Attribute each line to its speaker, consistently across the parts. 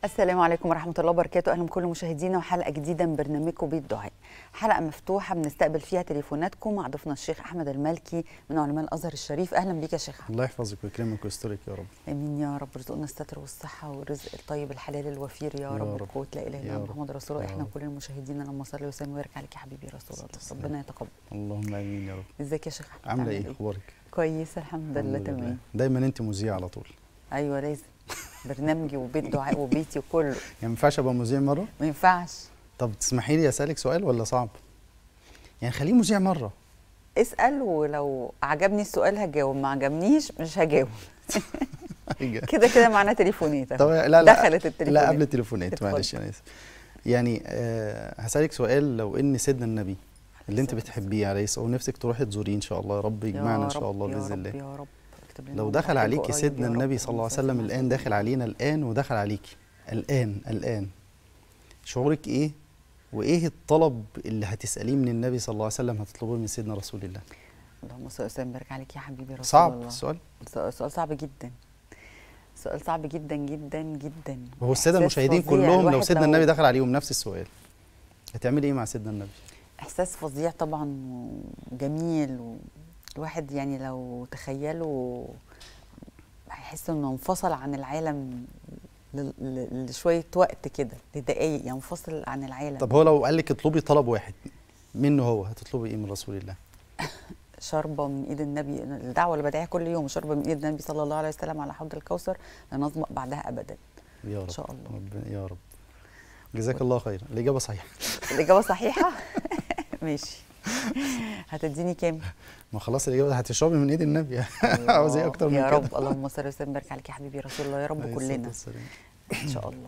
Speaker 1: السلام عليكم ورحمة الله وبركاته أهلا بكل مشاهدينا وحلقة جديدة من برنامجكم بيت دعاء حلقة مفتوحة بنستقبل فيها تليفوناتكم مع ضيفنا الشيخ أحمد المالكي من علماء الأزهر الشريف أهلا بيك يا شيخ أحمد
Speaker 2: الله يحفظك ويكرمك ويسترك يا رب
Speaker 1: آمين يا رب ارزقنا الستر والصحة والرزق الطيب الحلال الوفير يا,
Speaker 2: يا
Speaker 1: رب
Speaker 2: رب.
Speaker 1: قوة لا إله
Speaker 2: يا
Speaker 1: إلا الله
Speaker 2: رب.
Speaker 1: محمد رسول الله
Speaker 2: يا
Speaker 1: إحنا
Speaker 2: رب.
Speaker 1: كل المشاهدين اللهم صل وسلم وبارك عليك يا حبيبي رسول الله
Speaker 2: والسلام.
Speaker 1: ربنا يتقبل
Speaker 2: اللهم امين يا رب
Speaker 1: ازيك يا شيخ أحمد
Speaker 2: عامله
Speaker 1: عامل
Speaker 2: ايه اخبارك
Speaker 1: كويس الحمد لله
Speaker 2: الحمد
Speaker 1: تمام
Speaker 2: دايما انت مذيعه على طول
Speaker 1: أيوه لازم برنامجي وبيت دعاء وبيتي وكله
Speaker 2: يعني ما ينفعش ابقى مذيع مره
Speaker 1: ما ينفعش
Speaker 2: طب تسمحي لي اسالك سؤال ولا صعب يعني خليه مذيع مره
Speaker 1: اسأل ولو عجبني السؤال هجاوب ما عجبنيش مش هجاوب كده كده معانا تليفونات أهو.
Speaker 2: طب لا لا
Speaker 1: دخلت التليفونات
Speaker 2: لا قبل التليفونات
Speaker 1: اتفضل.
Speaker 2: معلش انا اسف يعني آه هسالك سؤال لو ان سيدنا النبي اللي انت
Speaker 1: الصلاة
Speaker 2: بتحبيه عليه الصلاه ونفسك تروحي تزوريه ان شاء الله يا رب يجمعنا ان شاء الله
Speaker 1: يا
Speaker 2: باذن
Speaker 1: رب
Speaker 2: الله
Speaker 1: يا رب اكتب لنا
Speaker 2: لو
Speaker 1: عمر
Speaker 2: دخل
Speaker 1: حلو
Speaker 2: عليكي
Speaker 1: قريب
Speaker 2: سيدنا
Speaker 1: يا رب.
Speaker 2: النبي صلى الله عليه وسلم الان داخل علينا الان ودخل عليكي الان الان شعورك ايه وايه الطلب اللي هتساليه من النبي صلى الله عليه وسلم هتطلبوه من سيدنا رسول الله
Speaker 1: اللهم صل وسلم وبارك عليك يا حبيبي رسول
Speaker 2: صعب
Speaker 1: الله
Speaker 2: السؤال
Speaker 1: سؤال سؤال صعب جدا سؤال صعب جدا جدا جدا
Speaker 2: وهو الساده
Speaker 1: إحساس
Speaker 2: المشاهدين
Speaker 1: فظيع.
Speaker 2: كلهم لو
Speaker 1: الواحد
Speaker 2: سيدنا النبي دخل عليهم نفس السؤال هتعملي ايه مع سيدنا النبي
Speaker 1: احساس فظيع طبعا وجميل والواحد يعني لو تخيله هيحس انه انفصل عن العالم ل- ل- لشويه وقت كده لدقايق ينفصل عن العالم
Speaker 2: طب هو لو قال لك اطلبي طلب واحد منه هو هتطلبي ايه من رسول الله
Speaker 1: شربة من ايد النبي الدعوه اللي بدعيها كل يوم شربة من ايد النبي صلى الله عليه وسلم على حوض الكوثر لا نظمأ بعدها ابدا
Speaker 2: يا رب
Speaker 1: ان شاء الله
Speaker 2: ربنا يا رب جزاك الله خير الاجابه صحيحه
Speaker 1: الاجابه صحيحه ماشي هتديني كام
Speaker 2: ما خلاص الاجابه هتشربي من ايد النبي عاوز ايه اكتر من
Speaker 1: يا
Speaker 2: كده
Speaker 1: رب اللهم صل وسلم وبارك عليك يا حبيبي رسول الله يا رب
Speaker 2: عليه الصلاة
Speaker 1: كلنا
Speaker 2: والسلام.
Speaker 1: ان شاء الله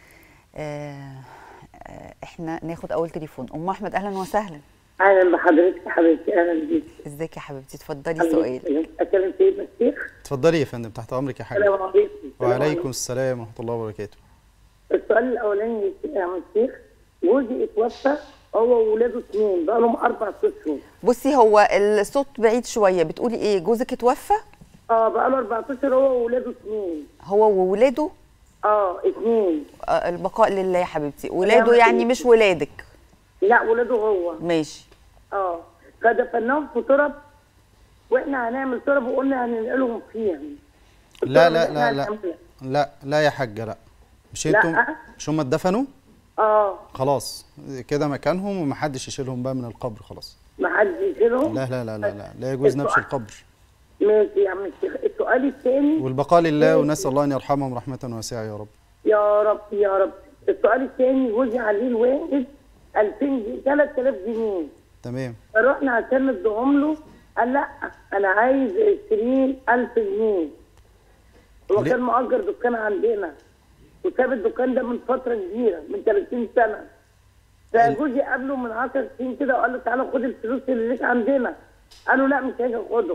Speaker 1: آه آه احنا ناخد اول تليفون ام احمد اهلا وسهلا
Speaker 3: اهلا بحضرتك يا حبيبتي اهلا بيك
Speaker 1: ازيك يا حبيبتي اتفضلي سؤال
Speaker 3: اتكلم سيدنا الشيخ
Speaker 2: اتفضلي يا فندم تحت امرك يا حاج
Speaker 3: السلام عليكم السلام
Speaker 2: وعليكم السلام ورحمه الله وبركاته
Speaker 3: السؤال الاولاني يا عم الشيخ جوزي اتوفى هو وولاده اثنين بقى لهم اربع اشهر
Speaker 1: بصي هو الصوت بعيد شويه بتقولي ايه جوزك اتوفى
Speaker 3: اه بقى له اربع اشهر هو وولاده اثنين
Speaker 1: هو وولاده
Speaker 3: اه اثنين
Speaker 1: آه البقاء لله يا حبيبتي ولاده
Speaker 3: نعم.
Speaker 1: يعني مش ولادك
Speaker 3: لا ولاده هو
Speaker 1: ماشي
Speaker 3: اه فدفناهم في ترب واحنا هنعمل ترب وقلنا هننقلهم فيها
Speaker 2: لا
Speaker 3: الترب
Speaker 2: لا
Speaker 3: اللي
Speaker 2: لا
Speaker 3: إحنا
Speaker 2: لا
Speaker 3: هنعملها.
Speaker 2: لا لا يا حاجه لا مش
Speaker 3: لا.
Speaker 2: انتم مش هم اتدفنوا
Speaker 3: اه
Speaker 2: خلاص كده مكانهم ومحدش يشيلهم بقى من القبر خلاص
Speaker 3: ما حدش يشيلهم
Speaker 2: لا لا لا لا لا, لا يجوز نبش القبر
Speaker 3: ماشي يا عم الشيخ السؤال الثاني
Speaker 2: والبقاء لله ونسال الله ان يرحمهم رحمه واسعه يا رب
Speaker 3: يا رب يا رب السؤال الثاني جوزي عليه الواحد 2000 3000 جنيه
Speaker 2: تمام
Speaker 3: فرحنا عشان نديهم له قال لا انا عايز 20000 جنيه هو
Speaker 2: ليه؟
Speaker 3: كان مؤجر دكان عندنا وساب الدكان ده من فتره كبيره من 30 سنه فجوزي قابله من 10 سنين كده وقال له تعالى خد الفلوس اللي ليك عندنا قالوا لا مش هاجي اخدهم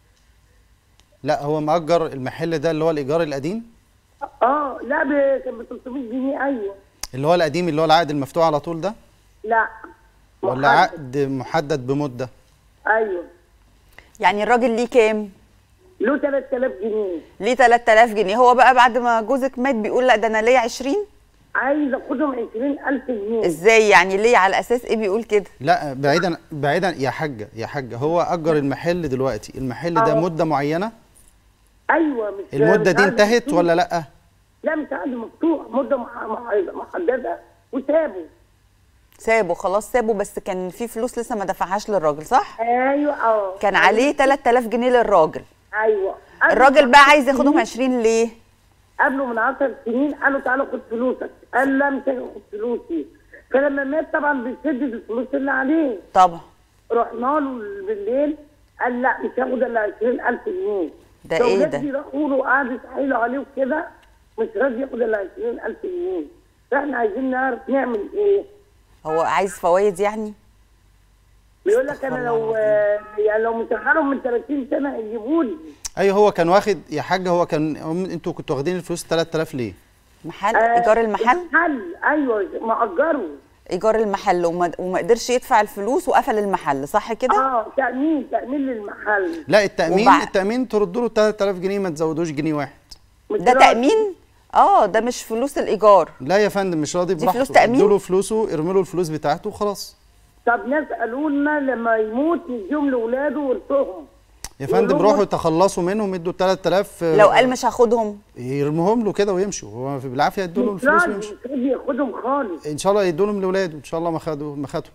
Speaker 2: لا هو مأجر المحل ده اللي هو الايجار القديم
Speaker 3: اه لا ب- كان ب 300 جنيه ايوه
Speaker 2: اللي هو القديم اللي هو العقد المفتوح على طول ده
Speaker 3: لا
Speaker 2: ولا
Speaker 3: محدد.
Speaker 2: عقد محدد بمده
Speaker 3: ايوه
Speaker 1: يعني الراجل ليه كام
Speaker 3: له 3000 جنيه
Speaker 1: ليه 3000 جنيه هو بقى بعد ما جوزك مات بيقول لا ده انا ليا 20
Speaker 3: عايز اخدهم 20000 جنيه
Speaker 1: ازاي يعني ليه على اساس ايه بيقول كده
Speaker 2: لا بعيدا بعيدا يا حاجه يا حاجه هو اجر المحل دلوقتي المحل ده
Speaker 3: آه.
Speaker 2: مده معينه
Speaker 3: ايوه مش
Speaker 2: المده
Speaker 3: مش
Speaker 2: دي
Speaker 3: عقد
Speaker 2: انتهت
Speaker 3: مفتوح.
Speaker 2: ولا لا
Speaker 3: لا مش عقد مفتوح مده مح- مح- محدده وسابه
Speaker 1: سابه خلاص سابه بس كان في فلوس لسه ما دفعهاش للراجل صح
Speaker 3: ايوه اه
Speaker 1: كان عليه 3000 جنيه للراجل
Speaker 3: ايوه قبله
Speaker 1: الراجل
Speaker 3: من
Speaker 1: بقى
Speaker 3: 10
Speaker 1: عايز ياخدهم
Speaker 3: سنين-
Speaker 1: 20 ليه
Speaker 3: قبله من 10 سنين قالوا تعالى خد فلوسك قال لا مش هاجي اخد فلوسي فلما مات طبعا بيسدد الفلوس اللي عليه
Speaker 1: طبعا
Speaker 3: رحنا له بالليل قال لا مش هاخد الا 20000 جنيه
Speaker 1: ده إيه ده؟
Speaker 3: فولادي راحوا له وقعدوا يتحايلوا عليه وكده مش راضي ياخد الا 20000 جنيه فاحنا عايزين نعرف نعمل ايه
Speaker 1: هو عايز فوايد يعني
Speaker 3: بيقول لك
Speaker 1: استغفر
Speaker 3: انا
Speaker 1: الله
Speaker 3: لو يعني لو مشغلهم من 30 سنه يجيبوا لي
Speaker 2: ايوه هو كان واخد يا حاجه هو كان هم- انتوا كنتوا واخدين الفلوس 3000 ليه
Speaker 1: محل ايجار المحل
Speaker 3: محل ايوه مأجره
Speaker 1: ايجار المحل وما, وما قدرش يدفع الفلوس وقفل المحل صح كده
Speaker 3: اه تأمين تأمين للمحل
Speaker 2: لا التامين
Speaker 1: وبع-
Speaker 2: التامين تردوا له 3000 جنيه ما تزودوش جنيه واحد
Speaker 3: مش
Speaker 1: ده
Speaker 3: راضي.
Speaker 1: تامين اه ده مش فلوس الايجار
Speaker 2: لا يا فندم مش راضي
Speaker 1: دي
Speaker 2: براحته
Speaker 1: فلوس تأمين؟
Speaker 2: ادوا له فلوسه ارموا له الفلوس بتاعته وخلاص
Speaker 3: طب ناس قالوا لنا لما يموت يديهم لاولاده ورثهم
Speaker 2: يا فندم
Speaker 3: يقولوا-
Speaker 2: روحوا تخلصوا منهم ادوا 3000
Speaker 1: لو قال مش هاخدهم
Speaker 2: يرموهم له كده ويمشوا هو في- بالعافيه يدوا له
Speaker 3: مش
Speaker 2: الفلوس
Speaker 3: راضي
Speaker 2: ويمشوا
Speaker 3: مش راضي ياخدهم خالص
Speaker 2: ان شاء الله يدوا لهم لاولاده ان شاء الله ما خدوا ما خدوا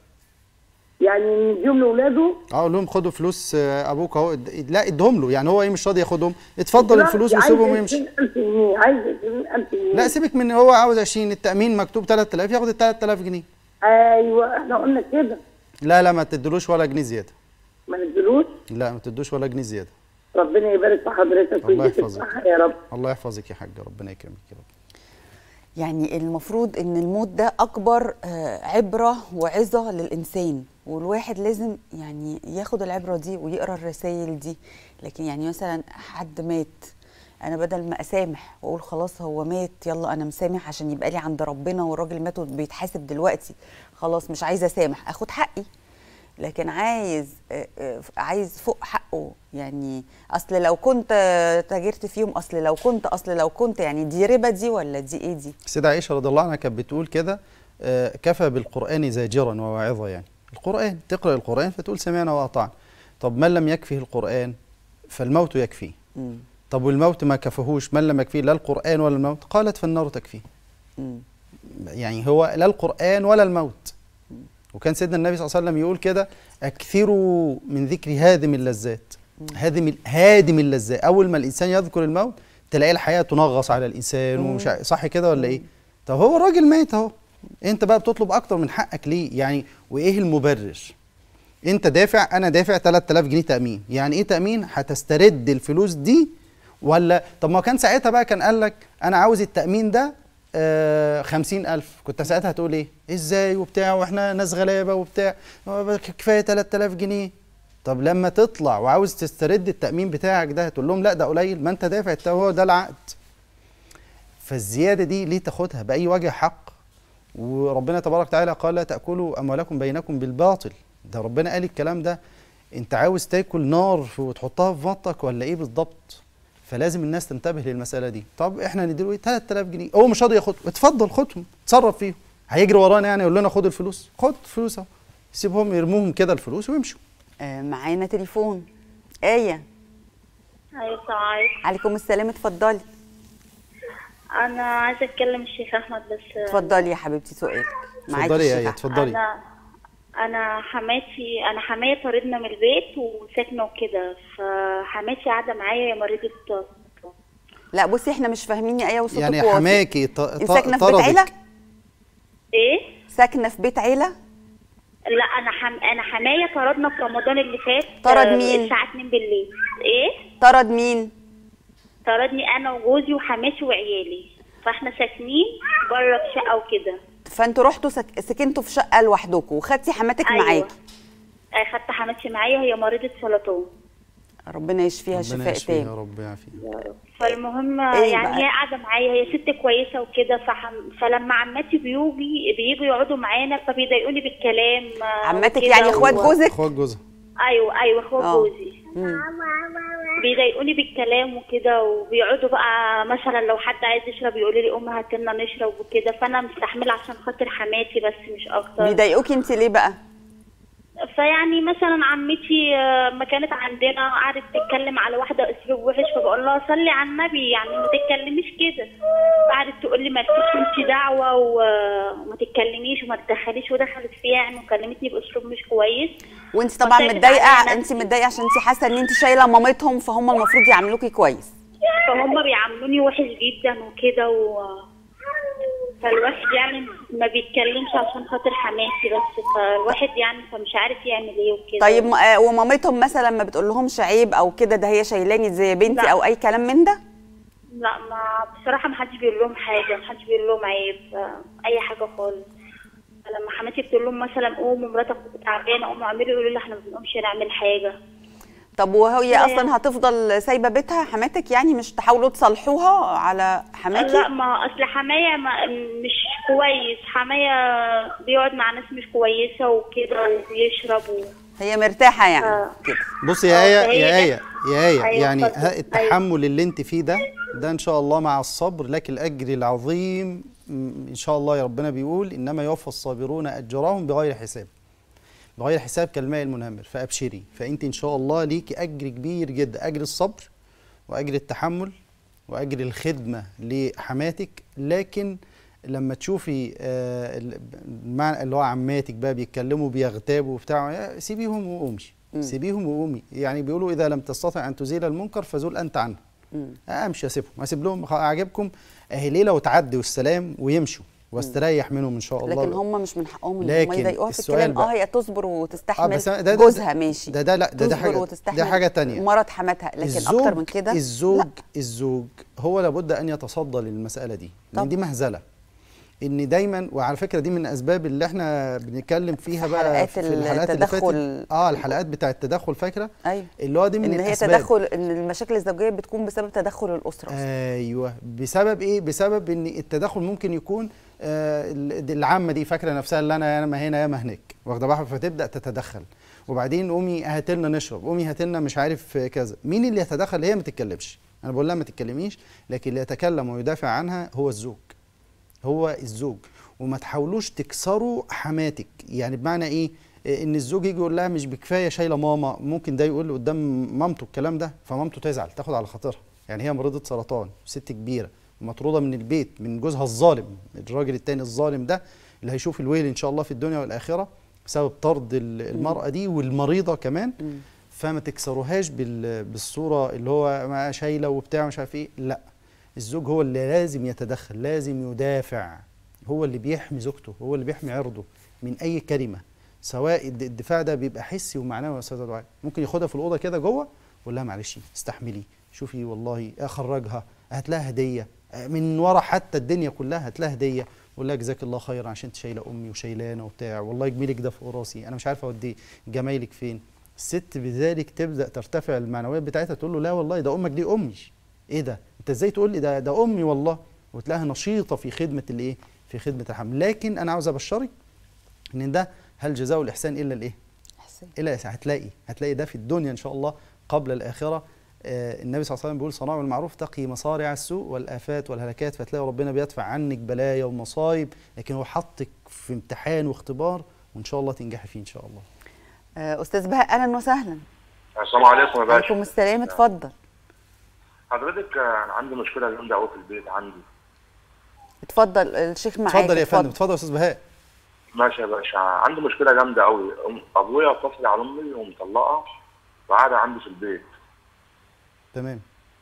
Speaker 3: يعني نديهم لاولاده
Speaker 2: اه اقول لهم خدوا فلوس آه، ابوك اهو اد- لا ادهم له يعني هو ايه مش راضي ياخدهم اتفضل الفلوس وسيبهم ويمشي
Speaker 3: 20000 جنيه عايز 20000 جنيه
Speaker 2: لا سيبك من هو عاوز 20 التامين مكتوب 3000 ياخد ال 3000 جنيه
Speaker 3: ايوه احنا قلنا كده
Speaker 2: لا لا ما تدلوش ولا جنيه زياده
Speaker 3: ما ندلوش
Speaker 2: لا ما تدوش ولا جنيه زياده
Speaker 3: ربنا يبارك في حضرتك
Speaker 2: الله
Speaker 3: ويديك
Speaker 2: يحفظك.
Speaker 3: الصحه يا رب
Speaker 2: الله يحفظك يا حاج ربنا يكرمك يا رب
Speaker 1: يعني المفروض ان الموت ده اكبر آه، عبره وعظه للانسان والواحد لازم يعني ياخد العبره دي ويقرا الرسائل دي لكن يعني مثلا حد مات انا بدل ما اسامح واقول خلاص هو مات يلا انا مسامح عشان يبقى لي عند ربنا والراجل مات وبيتحاسب دلوقتي خلاص مش عايزه اسامح اخد حقي لكن عايز آه، آه، عايز فوق حقه يعني اصل لو كنت آه، تاجرت فيهم اصل لو كنت اصل لو كنت يعني دي ربا دي ولا دي ايه دي
Speaker 2: السيدة عائشة رضي الله عنها كانت بتقول كده آه، كفى بالقرآن زاجرا وواعظا يعني القرآن تقرأ القرآن فتقول سمعنا وأطعنا طب من لم يكفه القرآن فالموت يكفيه
Speaker 1: مم.
Speaker 2: طب والموت ما كفهوش من لم يكفيه لا القرآن ولا الموت قالت فالنار تكفيه
Speaker 1: مم.
Speaker 2: يعني هو لا القرآن ولا الموت وكان سيدنا النبي صلى الله عليه وسلم يقول كده أكثروا من ذكر هادم اللذات هادم هادم اللذات أول ما الإنسان يذكر الموت تلاقي الحياة تنغص على الإنسان ومش ع- صح كده ولا إيه؟ طب هو الراجل مات أهو أنت بقى بتطلب أكتر من حقك ليه؟ يعني وإيه المبرر؟ أنت دافع أنا دافع 3000 جنيه تأمين، يعني إيه تأمين؟ هتسترد الفلوس دي ولا طب ما كان ساعتها بقى كان قال لك أنا عاوز التأمين ده آه، خمسين ألف كنت ساعتها هتقول إيه إزاي وبتاع وإحنا ناس غلابة وبتاع آه، كفاية 3000 جنيه طب لما تطلع وعاوز تسترد التأمين بتاعك ده هتقول لهم لا ده قليل ما أنت دافع الت- هو ده العقد فالزيادة دي ليه تاخدها بأي وجه حق وربنا تبارك وتعالى قال لا تأكلوا أموالكم بينكم بالباطل ده ربنا قال الكلام ده أنت عاوز تاكل نار وتحطها في بطنك ولا إيه بالضبط فلازم الناس تنتبه للمسألة دي طب إحنا نديله إيه 3000 جنيه هو مش راضي ياخدهم اتفضل خدهم اتصرف فيهم هيجري ورانا يعني يقول لنا خد الفلوس خد الفلوس اهو سيبهم يرموهم كده الفلوس ويمشوا
Speaker 1: آه معانا تليفون آية
Speaker 4: ايوه السلام عليكم
Speaker 1: عليكم السلام اتفضلي
Speaker 4: انا عايزه اتكلم الشيخ احمد بس
Speaker 1: اتفضلي يا حبيبتي سؤالك معاكي
Speaker 2: اتفضلي يا
Speaker 1: الشيخ
Speaker 2: آية
Speaker 1: أحمد.
Speaker 2: اتفضلي
Speaker 4: انا انا حماتي انا حماية طردنا من البيت وساكنه وكده فحماتي قاعده معايا هي مريضه سرطان.
Speaker 1: لا بصي احنا مش فاهمين يا آية وصوتك
Speaker 2: يعني
Speaker 1: واطي.
Speaker 2: حماكي ط-
Speaker 1: انت
Speaker 2: ط-
Speaker 1: ساكنة في بيت عيلة؟
Speaker 2: طردك
Speaker 4: ايه
Speaker 1: ساكنة في بيت عيلة؟
Speaker 4: لا انا حم... انا حماية طردنا في رمضان اللي فات
Speaker 1: طرد
Speaker 4: آه،
Speaker 1: مين؟
Speaker 4: الساعه 2 بالليل ايه
Speaker 1: طرد مين؟
Speaker 4: طردني انا وجوزي وحماتي وعيالي فاحنا ساكنين بره في شقه وكده
Speaker 1: فانتوا رحتوا سك... سكنتوا في شقة لوحدكم وخدتي حماتك
Speaker 4: أيوة.
Speaker 1: معاكي
Speaker 4: اخدت حماتي معايا هي مريضه سرطان
Speaker 1: ربنا يشفيها
Speaker 2: ربنا
Speaker 1: شفاء
Speaker 2: يشفيها يا
Speaker 1: تام
Speaker 2: رب يعافيها
Speaker 4: فالمهم
Speaker 1: إيه
Speaker 4: يعني
Speaker 1: بقى؟
Speaker 4: هي قاعده معايا هي ست كويسه وكده فحم... فلما عماتي بيجي بييجوا يقعدوا معانا فبيضايقوني بالكلام آه،
Speaker 1: عماتك
Speaker 4: وكده
Speaker 1: يعني اخوات
Speaker 4: و-
Speaker 1: جوزك؟
Speaker 2: اخوات جوزها
Speaker 4: ايوه ايوه اخوات
Speaker 1: آه.
Speaker 4: جوزي
Speaker 1: مم.
Speaker 4: بيضايقوني بالكلام وكده وبيقعدوا بقى مثلا لو حد عايز يشرب يقولوا لي ام هات لنا نشرب وكده فانا مستحمله عشان خاطر حماتي بس مش اكتر
Speaker 1: بيضايقوكي انت ليه بقى؟
Speaker 4: فيعني مثلا عمتي آه، ما كانت عندنا قعدت تتكلم على واحده اسلوب وحش فبقول لها صلي على النبي يعني ما تتكلميش كده قعدت تقول لي مالكيش انت دعوه و- وما تتكلميش وما تدخليش ودخلت فيها يعني وكلمتني باسلوب مش كويس
Speaker 1: وانت طبعا
Speaker 4: وساكت
Speaker 1: متضايقه
Speaker 4: عليها
Speaker 1: انت
Speaker 4: نفسي.
Speaker 1: متضايقه عشان انت حاسه ان انت شايله مامتهم فهم المفروض يعاملوكي كويس
Speaker 4: فهم بيعاملوني وحش جدا وكده و فالواحد يعني ما بيتكلمش عشان خاطر حماتي بس فالواحد يعني فمش عارف يعمل ايه وكده
Speaker 1: طيب م- آه، ومامتهم مثلا ما بتقول لهمش عيب او كده ده هي شايلاني زي بنتي
Speaker 4: لا.
Speaker 1: او اي كلام من ده؟
Speaker 4: لا ما بصراحة ما حدش بيقول لهم حاجة ما حدش بيقول لهم عيب آه، أي حاجة خالص لما حماتي بتقول لهم مثلا قوموا مراتك تعبانة قوموا اعملوا يقولوا لي احنا ما بنقومش نعمل حاجة
Speaker 1: طب وهي
Speaker 4: لا.
Speaker 1: اصلا هتفضل سايبه بيتها حماتك يعني مش تحاولوا تصلحوها على حماتي؟
Speaker 4: لا ما أصل حماية ما مش كويس حماية بيقعد مع ناس مش كويسة وكده وبيشرب و...
Speaker 1: هي مرتاحه يعني
Speaker 4: آه.
Speaker 1: كده
Speaker 2: بصي يا
Speaker 4: اه،
Speaker 2: آية
Speaker 4: فهي
Speaker 2: يا
Speaker 4: ده-
Speaker 2: آية يا آية
Speaker 4: أيوة،
Speaker 2: يعني
Speaker 4: اتفضل.
Speaker 2: ها- التحمل اللي انت فيه ده ده ان شاء الله مع الصبر لك الاجر العظيم م- ان شاء الله يا ربنا بيقول انما يوفى الصابرون اجرهم بغير حساب بغير حساب كالماء المنهمر فابشري فانت ان شاء الله ليكي اجر كبير جدا اجر الصبر واجر التحمل واجر الخدمه لحماتك لكن لما تشوفي آه، ال- المعنى اللي هو عماتك بقى بيتكلموا بيغتابوا وبتاع آه، سيبيهم وقومي سيبيهم وقومي يعني بيقولوا اذا لم تستطع ان تزيل المنكر فزول انت عنه امشي اسيبهم اسيب لهم خ- عاجبكم اهي ليله وتعدي والسلام ويمشوا واستريح منهم ان شاء الله
Speaker 1: لكن هم مش من حقهم ان هم
Speaker 2: لكن
Speaker 1: يضايقوها في
Speaker 2: السؤال
Speaker 1: الكلام اه
Speaker 2: بقى-
Speaker 1: هي تصبر وتستحمل
Speaker 2: بس ده- ده-
Speaker 1: جوزها ماشي
Speaker 2: ده- ده لا، ده- ده
Speaker 1: تصبر
Speaker 2: حاجة-
Speaker 1: وتستحمل
Speaker 2: ده حاجة تانية.
Speaker 1: مرض حماتها لكن اكتر من كده
Speaker 2: الزوج
Speaker 1: لا.
Speaker 2: الزوج هو لابد ان يتصدى للمساله دي لان
Speaker 1: طب.
Speaker 2: دي مهزله ان دايما وعلى فكره دي من الاسباب اللي احنا بنتكلم فيها
Speaker 1: في
Speaker 2: بقى
Speaker 1: حلقات
Speaker 2: في الحلقات اللي فاتت
Speaker 1: التدخل.
Speaker 2: اه الحلقات بتاعه التدخل فاكره
Speaker 1: ايوه
Speaker 2: اللي هو دي من
Speaker 1: ان هي
Speaker 2: الاسباب
Speaker 1: تدخل ان المشاكل الزوجيه بتكون بسبب تدخل الاسره أصلاً.
Speaker 2: ايوه بسبب ايه بسبب ان التدخل ممكن يكون آه ال- العامه دي فاكره نفسها اللي انا يا ما هنا يا ما هناك واخده بالها فتبدا تتدخل وبعدين قومي هات لنا نشرب قومي هات لنا مش عارف كذا مين اللي يتدخل هي ما تتكلمش انا بقول لها ما تتكلميش لكن اللي يتكلم ويدافع عنها هو الزوج هو الزوج وما تحاولوش تكسروا حماتك يعني بمعنى ايه إيه ان الزوج يجي يقول لها مش بكفايه شايله ماما ممكن ده يقول قدام مامته الكلام ده فمامته تزعل تاخد على خاطرها يعني هي مريضه سرطان ست كبيره ومطروده من البيت من جوزها الظالم الراجل التاني الظالم ده اللي هيشوف الويل ان شاء الله في الدنيا والاخره بسبب طرد ال- المراه دي والمريضه كمان فما تكسروهاش بال- بالصوره اللي هو ما شايله وبتاع مش عارف ايه لا الزوج هو اللي لازم يتدخل لازم يدافع هو اللي بيحمي زوجته هو اللي بيحمي عرضه من اي كلمه سواء الد- الدفاع ده بيبقى حسي ومعنوي يا استاذ دعاء ممكن ياخدها في الاوضه كده جوه ويقول لها معلش استحملي شوفي والله اخرجها هات لها هديه آه، من ورا حتى الدنيا كلها هات لها هديه ولا جزاك الله خيرا عشان انت شايله امي وشايلانه وبتاع والله جميلك ده فوق راسي انا مش عارفه اودي جمايلك فين الست بذلك تبدا ترتفع المعنويات بتاعتها تقول له لا والله ده امك دي امي ايه ده انت ازاي تقول لي ده ده امي والله وتلاقيها نشيطه في خدمه الايه في خدمه الحمل لكن انا عاوز ابشرك ان ده هل جزاء الاحسان الا الايه
Speaker 1: حسين.
Speaker 2: الا الإحسان. هتلاقي هتلاقي ده في الدنيا ان شاء الله قبل الاخره آه النبي صلى الله عليه وسلم بيقول صناع المعروف تقي مصارع السوء والافات والهلكات فتلاقي ربنا بيدفع عنك بلايا ومصايب لكن هو حطك في امتحان واختبار وان شاء الله تنجحي فيه ان شاء الله
Speaker 1: آه، استاذ بهاء اهلا وسهلا
Speaker 5: السلام عليكم يا باشا
Speaker 1: عليكم السلام اتفضل
Speaker 5: حضرتك آه، أنا عندي مشكله جامده قوي في البيت عندي
Speaker 1: اتفضل الشيخ معاك
Speaker 2: اتفضل يا فندم اتفضل يا استاذ بهاء
Speaker 5: ماشي يا باشا عندي مشكله جامده قوي أم- ابويا اتصل على امي ومطلقه وقاعده عندي في البيت
Speaker 2: تمام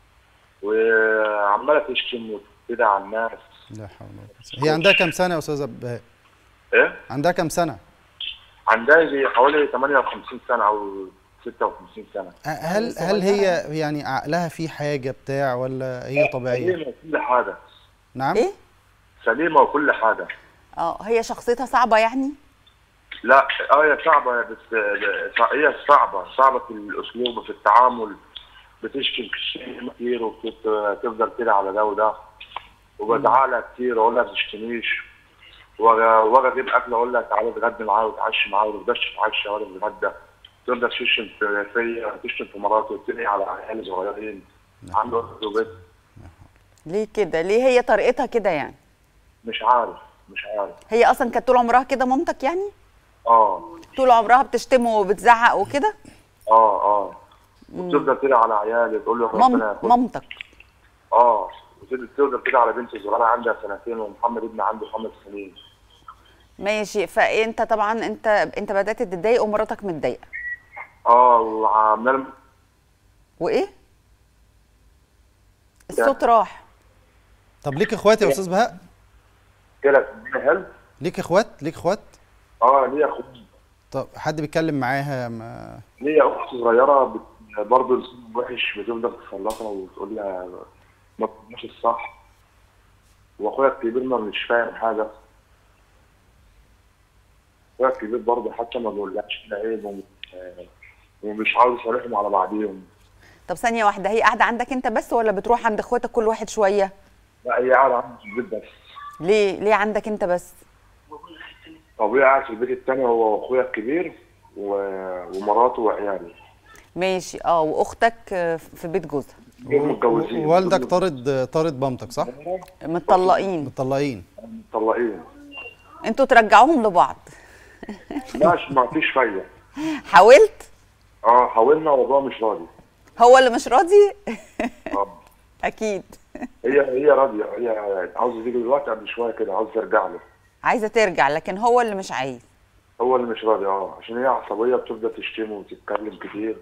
Speaker 5: وعماله تشتم وكده على الناس
Speaker 2: لا حول ولا قوه هي عندها كام سنه يا استاذ بهاء
Speaker 5: ايه
Speaker 2: عندها كام سنه
Speaker 5: عندها يجي حوالي 58 سنه او 56 سنه
Speaker 2: هل هل هي يعني عقلها في حاجه بتاع ولا هي طبيعيه
Speaker 5: سليمه وكل حاجه
Speaker 2: نعم
Speaker 1: ايه
Speaker 5: سليمه وكل حاجه
Speaker 1: اه هي شخصيتها صعبه يعني
Speaker 5: لا اه هي صعبه بس بس- هي صعبه صعبه في الاسلوب وفي التعامل بتشكي كتير وتفضل كده على ده وده وبزعلها كتير اقول لها ما تشتميش واجي واجي اجيب اكل اقول لها تعالى اتغدى معايا وتعشي معايا وما تقدرش تتعشى ولا تتغدى تفضل تشتم في- فيا تشتم في مراتي وتنقي على عيالي صغيرين عنده ولد وبنت
Speaker 1: ليه كده ليه هي طريقتها كده يعني
Speaker 5: مش عارف مش عارف
Speaker 1: هي اصلا كانت طول عمرها كده مامتك يعني
Speaker 5: اه
Speaker 1: طول عمرها بتشتم وبتزعق وكده
Speaker 5: اه اه وتفضل كده على عيالي تقول له ربنا
Speaker 1: مام
Speaker 5: ياخد
Speaker 1: مامتك
Speaker 5: اه وتفضل تفضل كده على بنتي الصغيره عندها سنتين ومحمد ابني عنده خمس سنين
Speaker 1: ماشي فانت طبعا انت انت بدات تتضايق ومراتك متضايقه
Speaker 5: اه وعمال
Speaker 1: وايه الصوت راح
Speaker 2: طب ليك اخوات يا استاذ بهاء
Speaker 5: كده هل
Speaker 2: ليك اخوات ليك اخوات
Speaker 5: اه ليا اخت
Speaker 2: طب حد بيتكلم معاها ما
Speaker 5: ليا اخت صغيره بت- برضه الاسلوب وحش بتفضل تسلطها وتقول لها ما بتعملش الصح واخويا الكبير ما مش فاهم حاجه اخويا الكبير برضه حتى ما بيقولهاش كده عيب ومش- آه، ومش عاوز يصالحهم على بعضيهم
Speaker 1: طب ثانيه واحده هي قاعده عندك انت بس ولا بتروح عند اخواتك كل واحد شويه
Speaker 5: لا هي قاعده عندي في البيت بس
Speaker 1: ليه ليه عندك انت بس
Speaker 5: ابويا قاعد في البيت التاني هو واخويا الكبير و... ومراته وعيالي
Speaker 1: ماشي اه واختك آه، في بيت جوزها
Speaker 5: دول متجوزين
Speaker 2: والدك طارد طارد مامتك صح؟
Speaker 1: متطلقين
Speaker 2: مطلقين
Speaker 5: مطلقين
Speaker 1: انتوا ترجعوهم لبعض
Speaker 5: لا ما فيش فايده
Speaker 1: حاولت
Speaker 5: اه حاولنا والله مش راضي
Speaker 1: هو اللي مش راضي
Speaker 5: آه.
Speaker 1: اكيد
Speaker 5: هي هي راضيه هي عاوزه تيجي دلوقتي قبل شويه كده عاوزه ترجع له
Speaker 1: عايزه ترجع لكن هو اللي مش عايز
Speaker 5: هو اللي مش راضي اه عشان هي عصبيه بتبدا تشتم وتتكلم كتير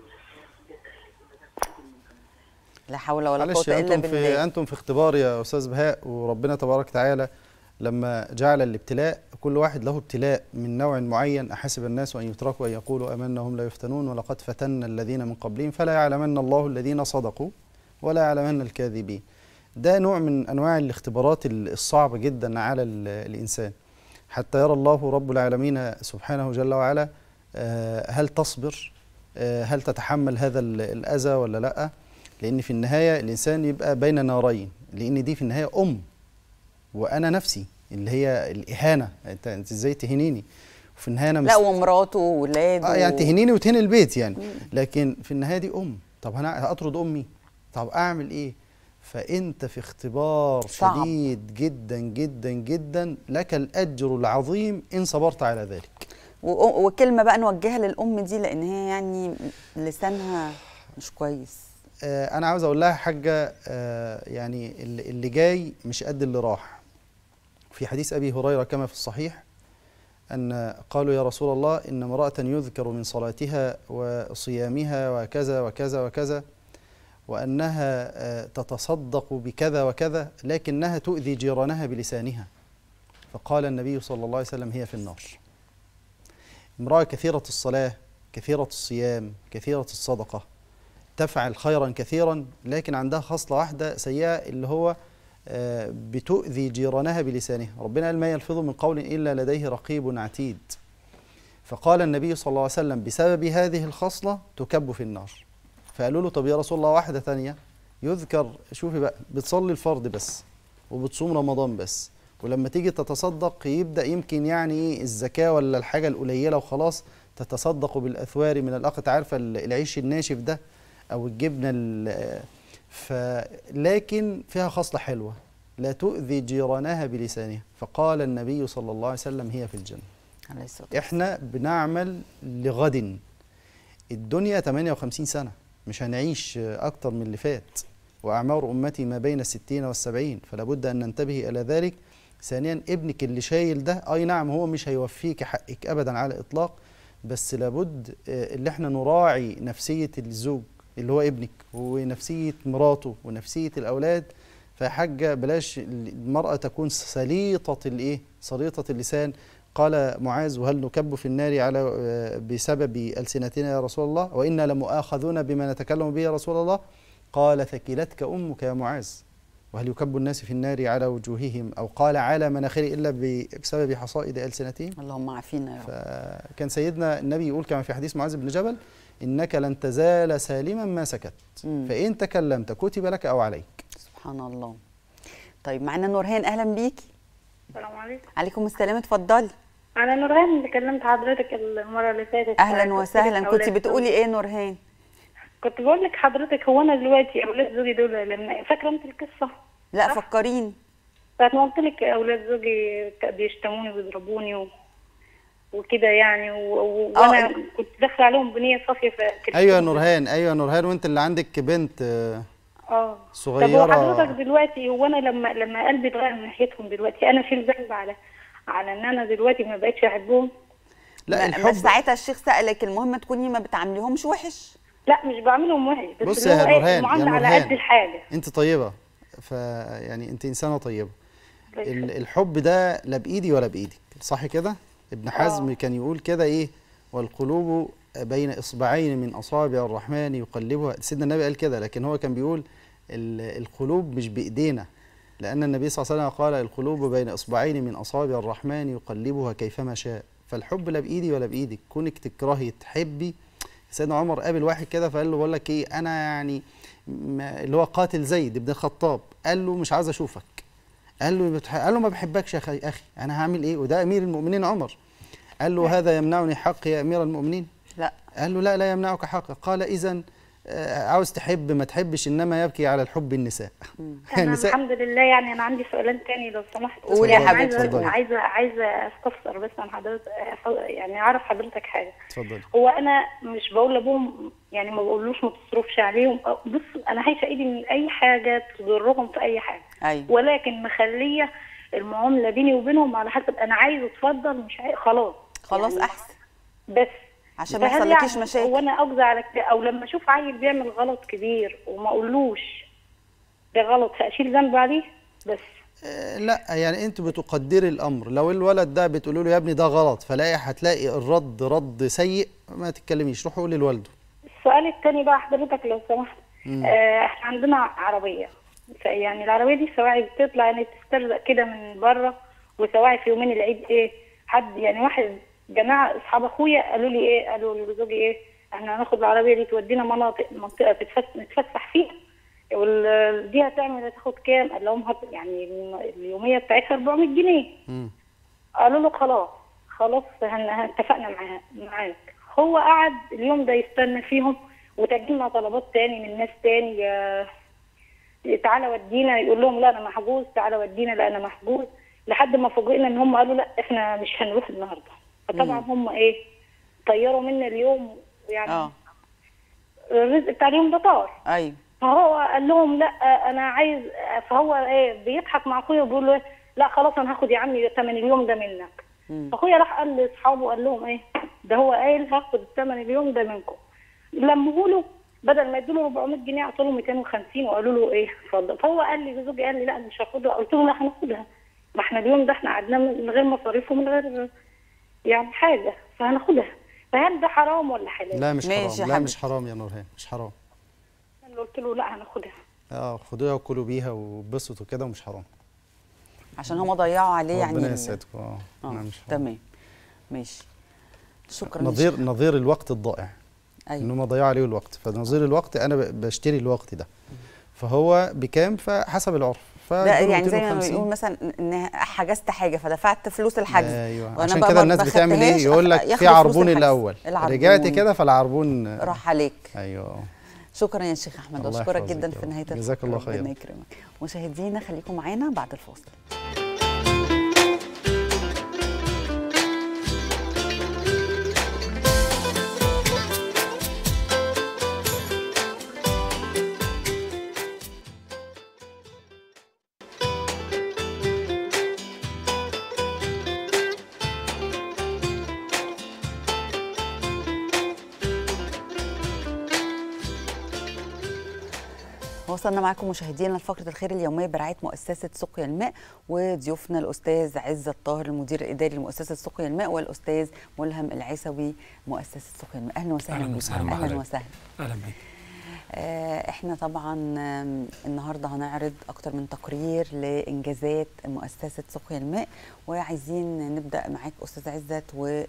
Speaker 1: لا حول ولا
Speaker 2: معلش
Speaker 1: قوه الا
Speaker 2: انتم في
Speaker 1: بالله
Speaker 2: انتم في اختبار يا استاذ بهاء وربنا تبارك وتعالى لما جعل الابتلاء كل واحد له ابتلاء من نوع معين احسب الناس ان يتركوا ان يقولوا امنا هم لا يفتنون ولقد فتنا الذين من قبلهم فلا يعلمن الله الذين صدقوا ولا يعلمن الكاذبين ده نوع من انواع الاختبارات ال- الصعبه جدا على ال- الانسان حتى يرى الله رب العالمين سبحانه جل وعلا آه، هل تصبر آه، هل تتحمل هذا ال- الاذى ولا لا لان في النهايه الانسان يبقى بين نارين لان دي في النهايه ام وانا نفسي اللي هي الاهانه انت انت ازاي تهينيني وفي النهايه انا
Speaker 1: لا
Speaker 2: مست-
Speaker 1: ومراته وولاده
Speaker 2: اه يعني تهينيني وتهين البيت يعني لكن في النهايه دي ام طب انا هطرد امي طب اعمل ايه فانت في اختبار
Speaker 1: صعب.
Speaker 2: شديد جدا جدا جدا لك الاجر العظيم ان صبرت على ذلك
Speaker 1: و- وكلمه بقى نوجهها للام دي لان هي يعني لسانها مش كويس
Speaker 2: آه انا عاوز اقول لها حاجه آه يعني اللي اللي جاي مش قد اللي راح في حديث ابي هريره كما في الصحيح ان قالوا يا رسول الله ان امراه يذكر من صلاتها وصيامها وكذا وكذا وكذا وانها آه تتصدق بكذا وكذا لكنها تؤذي جيرانها بلسانها فقال النبي صلى الله عليه وسلم هي في النار امراه كثيره الصلاه كثيره الصيام كثيره الصدقه تفعل خيرا كثيرا لكن عندها خصلة واحدة سيئة اللي هو آه، بتؤذي جيرانها بلسانها ربنا قال ما يلفظ من قول إلا لديه رقيب عتيد فقال النبي صلى الله عليه وسلم بسبب هذه الخصلة تكب في النار فقالوا له طب يا رسول الله واحدة ثانية يذكر شوفي بقى بتصلي الفرض بس وبتصوم رمضان بس ولما تيجي تتصدق يبدأ يمكن يعني ايه الزكاة ولا الحاجة القليلة وخلاص تتصدق بالأثوار من الأخت عارفة ال- العيش الناشف ده أو الجبنة ال- فلكن فيها خصلة حلوة لا تؤذي جيرانها بلسانها فقال النبي صلى الله عليه وسلم هي في الجنة
Speaker 1: عليه الصلاه والسلام.
Speaker 2: احنا بنعمل لغد الدنيا 58 سنة مش هنعيش أكتر من اللي فات وأعمار أمتي ما بين الستين والسبعين فلا بد أن ننتبه إلى ذلك ثانيا ابنك اللي شايل ده أي نعم هو مش هيوفيك حقك أبدا على الإطلاق بس لابد آه، اللي احنا نراعي نفسية الزوج اللي هو ابنك ونفسية مراته ونفسية الأولاد فيا حاجة بلاش المرأة تكون سليطة الإيه سليطة اللسان قال معاذ وهل نكب في النار على آه، بسبب ألسنتنا يا رسول الله وإنا لمؤاخذون بما نتكلم به يا رسول الله قال ثكلتك أمك يا معاذ وهل يكب الناس في النار على وجوههم أو قال على مناخر إلا بسبب حصائد ألسنتهم
Speaker 1: اللهم عافينا يا رب
Speaker 2: فكان سيدنا النبي يقول كما في حديث معاذ بن جبل إنك لن تزال سالما ما سكت
Speaker 1: مم.
Speaker 2: فإن تكلمت كتب لك أو عليك
Speaker 1: سبحان الله طيب معانا نورهان اهلا بيكي
Speaker 6: السلام عليكم
Speaker 1: عليكم السلام اتفضلي
Speaker 6: انا نورهان اللي كلمت حضرتك المره اللي فاتت
Speaker 1: اهلا
Speaker 6: كنت
Speaker 1: وسهلا
Speaker 6: بقولك
Speaker 1: كنت
Speaker 6: أولاد
Speaker 1: بتقولي
Speaker 6: زوجي.
Speaker 1: ايه نورهان
Speaker 6: كنت بقول لك حضرتك هو انا دلوقتي اولاد زوجي دول لما فاكره انت القصه
Speaker 1: لا
Speaker 6: صح.
Speaker 1: فكريني
Speaker 6: ساعه ما قلت لك اولاد زوجي ك- بيشتموني ويضربوني و... وكده يعني و... و...
Speaker 1: آه،
Speaker 6: وانا
Speaker 1: ال-
Speaker 6: كنت داخله عليهم بنيه صافيه فكرهتهم.
Speaker 2: أيوة يا نورهان أيوة يا نورهان وأنت اللي عندك بنت آه،
Speaker 6: اه
Speaker 2: صغيرة.
Speaker 6: طب هو حضرتك دلوقتي هو انا لما لما قلبي اتغير من ناحيتهم دلوقتي انا في الذنب على على ان انا دلوقتي ما بقتش احبهم
Speaker 2: لا
Speaker 1: لا
Speaker 2: الحب
Speaker 1: بس ساعتها الشيخ سألك المهم تكوني ما بتعامليهمش وحش
Speaker 6: لا مش بعملهم وحش بس
Speaker 2: بص
Speaker 6: اللي
Speaker 2: يا
Speaker 6: هو إيه،
Speaker 2: نورهان يا
Speaker 6: المعامله على
Speaker 2: نورهان
Speaker 6: قد الحاجه
Speaker 2: انت طيبه فيعني انت انسانه طيبه
Speaker 6: الله
Speaker 2: ال-
Speaker 6: يخليك.
Speaker 2: الحب ده لا بايدي ولا بايدك صح كده ابن حزم
Speaker 6: آه.
Speaker 2: كان يقول كده ايه والقلوب بين اصبعين من اصابع الرحمن يقلبها سيدنا النبي قال كده لكن هو كان بيقول ال- القلوب مش بايدينا لان النبي صلى الله عليه وسلم قال القلوب بين اصبعين من اصابع الرحمن يقلبها كيفما شاء فالحب لا بايدي ولا بايدك كونك تكرهي تحبي سيدنا عمر قابل واحد كده فقال له بقول لك ايه انا يعني ما اللي هو قاتل زيد بن الخطاب قال له مش عاوز اشوفك قال له بتح... قال له ما بحبكش يا اخي اخي انا هعمل ايه وده امير المؤمنين عمر قال له هذا يمنعني حق يا امير المؤمنين
Speaker 1: لا
Speaker 2: قال له لا لا يمنعك حقك قال اذا عاوز تحب ما تحبش انما يبكي على الحب النساء
Speaker 6: انا
Speaker 2: النساء
Speaker 6: الحمد لله يعني انا عندي سؤالين تاني لو سمحت
Speaker 1: قولي يا
Speaker 6: يعني
Speaker 1: حبيبتي،
Speaker 6: عايزه
Speaker 2: اتفضلي.
Speaker 6: عايزه عايزه استفسر بس عن حضرتك يعني اعرف حضرتك حاجه
Speaker 2: اتفضلي
Speaker 6: هو انا مش بقول لابوهم يعني ما بقولوش ما تصرفش عليهم أو- بص انا هايشه ايدي من اي حاجه تضرهم في اي حاجه
Speaker 1: ايوه
Speaker 6: ولكن مخليه المعامله بيني وبينهم على حسب انا عايزه اتفضل مش عايز خلاص
Speaker 1: خلاص
Speaker 6: يعني
Speaker 1: احسن
Speaker 6: بس
Speaker 1: عشان ما
Speaker 6: فهل
Speaker 1: يحصلكيش
Speaker 6: يعني
Speaker 1: مشاكل
Speaker 6: وانا اقضي على كده او لما اشوف عيل بيعمل غلط كبير وما اقولوش ده غلط فاشيل ذنب عليه بس
Speaker 2: آه، لا يعني انت بتقدري الامر لو الولد ده بتقولوا له يا ابني ده غلط فلاقي هتلاقي الرد رد سيء ما تتكلميش روح قولي لوالده
Speaker 6: السؤال التاني بقى حضرتك لو سمحت آه، احنا عندنا عربية ف- يعني العربية دي السواعي بتطلع يعني تسترزق كده من بره وسواعي في يومين العيد ايه حد يعني واحد جماعة اصحاب اخويا قالوا لي ايه قالوا لزوجي ايه احنا هناخد العربية دي تودينا مناطق منطقة تتفس- نتفسح فيها وال- دي هتعمل هتاخد كام قال لهم هت يعني اليومية بتاعتها 400 جنيه
Speaker 2: مم.
Speaker 6: قالوا له خلاص خلاص هن- هن- اتفقنا معاه معاك هو قعد اليوم ده يستنى فيهم وتجيلنا طلبات تاني من ناس تاني يا- تعالى ودينا يقول لهم لا انا محجوز تعالى ودينا لا انا محجوز لحد ما فوجئنا ان هم قالوا لا احنا مش هنروح النهارده فطبعا هم ايه طيروا منا اليوم يعني
Speaker 1: اه
Speaker 6: الرزق بتاع اليوم ده طار
Speaker 1: ايوه
Speaker 6: فهو قال لهم لا انا عايز فهو ايه بيضحك مع اخويا وبيقول له إيه، لا خلاص انا هاخد يا عمي ثمن اليوم ده منك
Speaker 1: مم.
Speaker 6: فاخويا راح قال لاصحابه قال لهم ايه ده هو قايل هاخد ثمن اليوم ده منكم لموه له بدل ما يدوا له 400 جنيه اعطوا له 250 وقالوا له ايه اتفضل فهو قال لي لزوجي قال لي لا أنا مش هاخدها قلت له لا هناخدها ما احنا اليوم ده احنا قعدنا من غير مصاريف ومن غير يعني حاجه فهناخدها فهل ده حرام ولا حلال؟
Speaker 2: لا مش
Speaker 1: ماشي يا
Speaker 2: حرام لا مش
Speaker 1: حبيبتي.
Speaker 2: حرام يا نورهان مش حرام
Speaker 6: انا قلت له لا هناخدها
Speaker 2: اه خدوها وكلوا بيها وبسطوا كده ومش حرام
Speaker 1: عشان هم ضيعوا عليه يعني
Speaker 2: ربنا
Speaker 1: ال-
Speaker 2: يسعدكم اه
Speaker 1: اه
Speaker 2: لا مش حرام
Speaker 1: تمام ماشي شكرا
Speaker 2: نظير نظير الوقت الضائع ان
Speaker 1: ايوه
Speaker 2: هم ضيعوا عليه الوقت فنظير الوقت انا ب- بشتري الوقت ده فهو بكام فحسب العرف
Speaker 1: ده
Speaker 2: فادوله
Speaker 1: يعني زي ما
Speaker 2: 250.
Speaker 1: بيقول مثلا ان حجزت حاجه فدفعت فلوس الحجز
Speaker 2: ايوه
Speaker 1: وأنا
Speaker 2: عشان
Speaker 1: بقى
Speaker 2: كده
Speaker 1: ما-
Speaker 2: الناس
Speaker 1: ما
Speaker 2: بتعمل
Speaker 1: خدتهاش،
Speaker 2: ايه يقول لك
Speaker 1: ياخدوا
Speaker 2: في
Speaker 1: فلوس
Speaker 2: عربون
Speaker 1: الحجز.
Speaker 2: الاول
Speaker 1: العربون.
Speaker 2: رجعت كده فالعربون
Speaker 1: راح عليك
Speaker 2: ايوه
Speaker 1: شكرا يا شيخ احمد
Speaker 2: الله
Speaker 1: واشكرك
Speaker 2: يحفظك
Speaker 1: جدا
Speaker 2: يا
Speaker 1: في
Speaker 2: رب.
Speaker 1: نهايه الفقرة.
Speaker 2: جزاك الله خيرا.
Speaker 1: ربنا يكرمك مشاهدينا خليكم معانا بعد الفاصل وصلنا معكم مشاهدينا لفقره الخير اليوميه برعايه مؤسسه سقيا الماء وضيوفنا الاستاذ عزت طاهر المدير الاداري لمؤسسه سقيا الماء والاستاذ ملهم العيسوي مؤسسه سقيا الماء اهلا وسهلا
Speaker 7: أهلاً
Speaker 1: بكم.
Speaker 7: وسهلاً
Speaker 1: اهلا
Speaker 7: بحضرتك.
Speaker 1: وسهلا
Speaker 7: اهلا بيك
Speaker 1: آه، احنا طبعا آم، النهارده هنعرض اكتر من تقرير لانجازات مؤسسه سقيا الماء وعايزين نبدا معاك استاذ عزت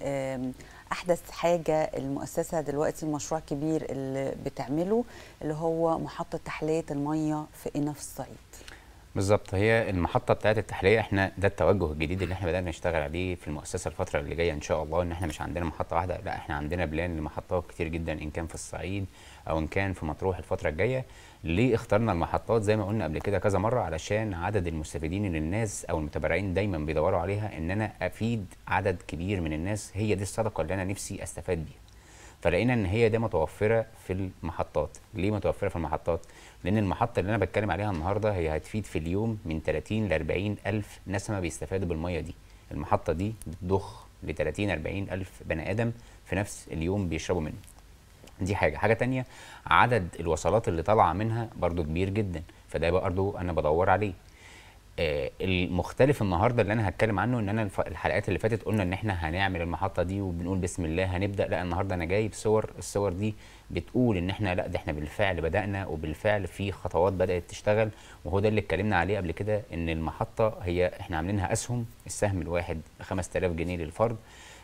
Speaker 1: واحدث حاجه المؤسسه دلوقتي مشروع كبير اللي بتعمله اللي هو محطه تحليه الميه في قنا في الصعيد
Speaker 8: بالظبط هي المحطة بتاعت التحلية احنا ده التوجه الجديد اللي احنا بدأنا نشتغل عليه في المؤسسة الفترة اللي جاية ان شاء الله ان احنا مش عندنا محطة واحدة لا احنا عندنا بلان لمحطات كتير جدا ان كان في الصعيد او ان كان في مطروح الفترة الجاية ليه اخترنا المحطات زي ما قلنا قبل كده كذا مرة علشان عدد المستفيدين اللي الناس او المتبرعين دايما بيدوروا عليها ان انا افيد عدد كبير من الناس هي دي الصدقة اللي انا نفسي استفاد بيها فلقينا ان هي ده متوفره في المحطات ليه متوفره في المحطات لان المحطه اللي انا بتكلم عليها النهارده هي هتفيد في اليوم من 30 ل 40 الف نسمه بيستفادوا بالميه دي المحطه دي بتضخ ل 30 40 الف بني ادم في نفس اليوم بيشربوا منه دي حاجه حاجه تانية عدد الوصلات اللي طالعه منها برضو كبير جدا فده برضو انا بدور عليه آه، المختلف النهارده اللي انا هتكلم عنه ان انا الف- الحلقات اللي فاتت قلنا ان احنا هنعمل المحطه دي وبنقول بسم الله هنبدا لا النهارده انا جايب صور الصور دي بتقول ان احنا لا ده احنا بالفعل بدانا وبالفعل في خطوات بدات تشتغل وهو ده اللي اتكلمنا عليه قبل كده ان المحطه هي احنا عاملينها اسهم السهم الواحد ب 5000 جنيه للفرد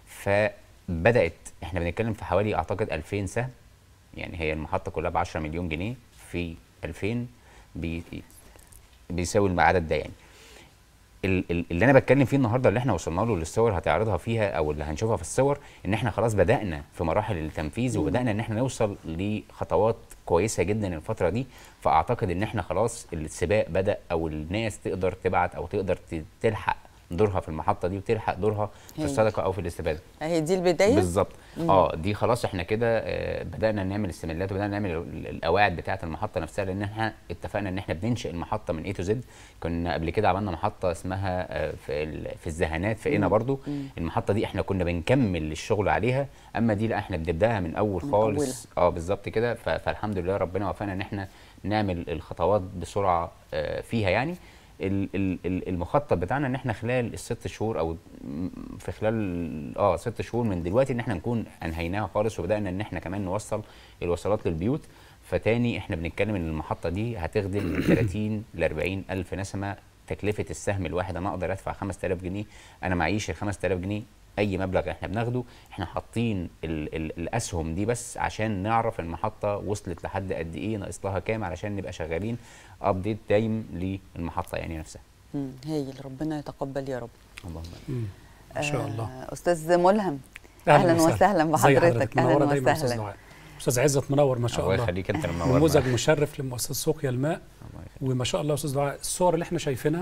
Speaker 8: فبدات احنا بنتكلم في حوالي اعتقد 2000 سهم يعني هي المحطه كلها ب 10 مليون جنيه في 2000 بي بيساوي العدد ده يعني ال- ال- اللي انا بتكلم فيه النهارده اللي احنا وصلنا له للصور هتعرضها فيها او اللي هنشوفها في الصور ان احنا خلاص بدانا في مراحل التنفيذ وبدانا ان احنا نوصل لخطوات كويسه جدا الفتره دي فاعتقد ان احنا خلاص السباق بدا او الناس تقدر تبعت او تقدر ت- تلحق دورها في المحطه دي وتلحق دورها في
Speaker 1: هي.
Speaker 8: الصدقه او في الاستفاده
Speaker 1: هي دي البدايه
Speaker 8: بالظبط اه دي خلاص احنا كده آه، بدانا نعمل استملات وبدانا نعمل ال- القواعد بتاعه المحطه نفسها لان احنا اتفقنا ان احنا بننشئ المحطه من اي تو زد كنا قبل كده عملنا محطه اسمها آه، في ال- في الزهانات في قنا برضو المحطه دي احنا كنا بنكمل الشغل عليها اما دي لا احنا بنبداها من اول
Speaker 1: من
Speaker 8: خالص اه بالظبط كده ف- فالحمد لله ربنا وفقنا ان احنا نعمل الخطوات بسرعه آه، فيها يعني ال- ال- ال- المخطط بتاعنا ان احنا خلال الست شهور او م- في خلال اه ست شهور من دلوقتي ان احنا نكون انهيناها خالص وبدانا ان احنا كمان نوصل الوصلات للبيوت فتاني احنا بنتكلم ان المحطه دي هتخدم من 30 ل 40 الف نسمه تكلفه السهم الواحد انا اقدر ادفع 5000 جنيه انا معيش ال 5000 جنيه اي مبلغ احنا بناخده احنا حاطين ال ال الاسهم دي بس عشان نعرف المحطه وصلت لحد قد ايه ناقص لها كام علشان نبقى شغالين ابديت دايم للمحطه يعني نفسها
Speaker 1: مم. هايل ربنا يتقبل يا رب
Speaker 8: اللهم
Speaker 7: مم. ما شاء الله
Speaker 1: آه، استاذ ملهم اهلا وسهلا
Speaker 7: زي
Speaker 1: بحضرتك اهلا
Speaker 7: منورة دايما يا استاذ
Speaker 1: وسهلا
Speaker 7: دعاء استاذ عزت منور ما شاء
Speaker 8: الله
Speaker 7: الله
Speaker 8: يخليك انت المنور
Speaker 7: نموذج
Speaker 8: معاك.
Speaker 7: مشرف لمؤسسه سقيا الماء
Speaker 8: الله يخليك.
Speaker 7: وما شاء الله يا استاذ دعاء الصور اللي احنا شايفينها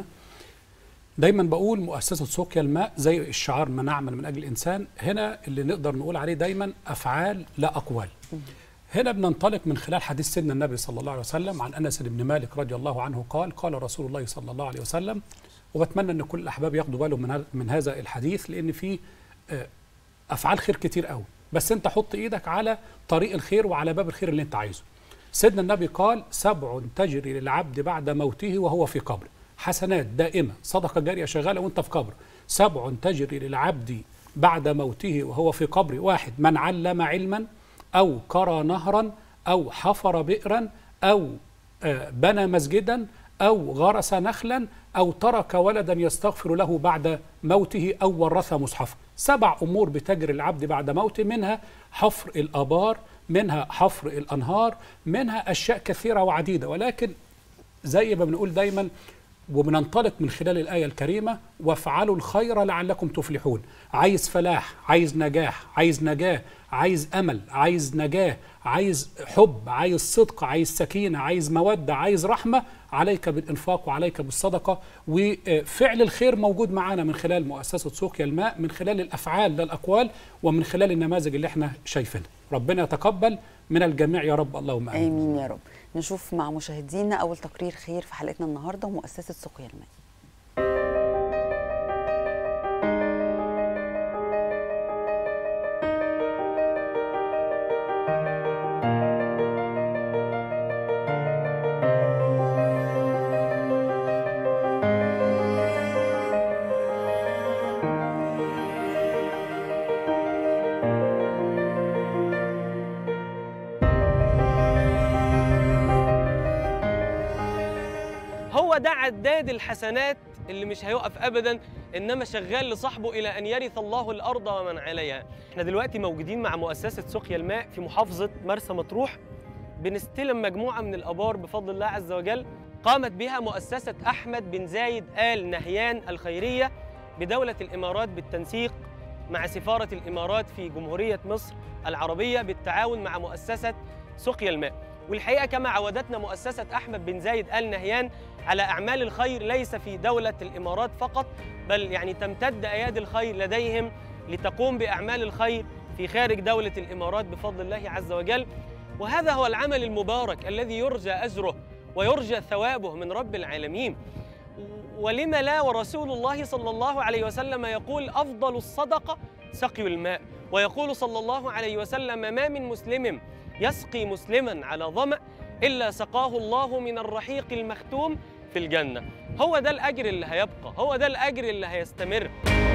Speaker 7: دايما بقول مؤسسه سقيا الماء زي الشعار ما نعمل من اجل الانسان هنا اللي نقدر نقول عليه دايما افعال لا اقوال هنا بننطلق من خلال حديث سيدنا النبي صلى الله عليه وسلم عن انس بن مالك رضي الله عنه قال قال رسول الله صلى الله عليه وسلم وبتمنى ان كل الاحباب ياخدوا بالهم من هذا- من هذا الحديث لان فيه آه، افعال خير كتير قوي بس انت حط ايدك على طريق الخير وعلى باب الخير اللي انت عايزه سيدنا النبي قال سبع تجري للعبد بعد موته وهو في قبر حسنات دائمه صدقه جاريه شغاله وانت في قبر سبع تجري للعبد بعد موته وهو في قبر واحد من علم علما او قرى نهرا او حفر بئرا او آه، بنى مسجدا أو غرس نخلا أو ترك ولدا يستغفر له بعد موته أو ورث مصحفا سبع أمور بتجري العبد بعد موته منها حفر الآبار منها حفر الأنهار منها أشياء كثيرة وعديدة ولكن زي ما بنقول دايما وبننطلق من خلال الآية الكريمة وافعلوا الخير لعلكم تفلحون عايز فلاح عايز نجاح عايز نجاة عايز أمل عايز نجاة عايز حب عايز صدق عايز سكينة عايز مودة عايز رحمة عليك بالإنفاق وعليك بالصدقة وفعل الخير موجود معانا من خلال مؤسسة سوقيا الماء من خلال الأفعال لا الأقوال ومن خلال النماذج اللي احنا شايفينها ربنا يتقبل من الجميع يا رب اللهم آمين
Speaker 1: امين يا رب نشوف مع مشاهدينا اول تقرير خير في حلقتنا النهارده ومؤسسه سقيا الماء
Speaker 9: هو ده عداد الحسنات اللي مش هيقف ابدا انما شغال لصاحبه الى ان يرث الله الارض ومن عليها احنا دلوقتي موجودين مع مؤسسه سقيا الماء في محافظه مرسى مطروح بنستلم مجموعه من الابار بفضل الله عز وجل قامت بها مؤسسه احمد بن زايد ال نهيان الخيريه بدوله الامارات بالتنسيق مع سفاره الامارات في جمهوريه مصر العربيه بالتعاون مع مؤسسه سقيا الماء والحقيقه كما عودتنا مؤسسه احمد بن زايد ال نهيان على اعمال الخير ليس في دوله الامارات فقط بل يعني تمتد ايادي الخير لديهم لتقوم باعمال الخير في خارج دوله الامارات بفضل الله عز وجل وهذا هو العمل المبارك الذي يرجى اجره ويرجى ثوابه من رب العالمين ولم لا ورسول الله صلى الله عليه وسلم يقول افضل الصدقه سقي الماء ويقول صلى الله عليه وسلم ما من مسلم يسقي مسلما على ظمأ إلا سقاه الله من الرحيق المختوم في الجنة هو ده الأجر اللي هيبقى هو ده الأجر اللي هيستمر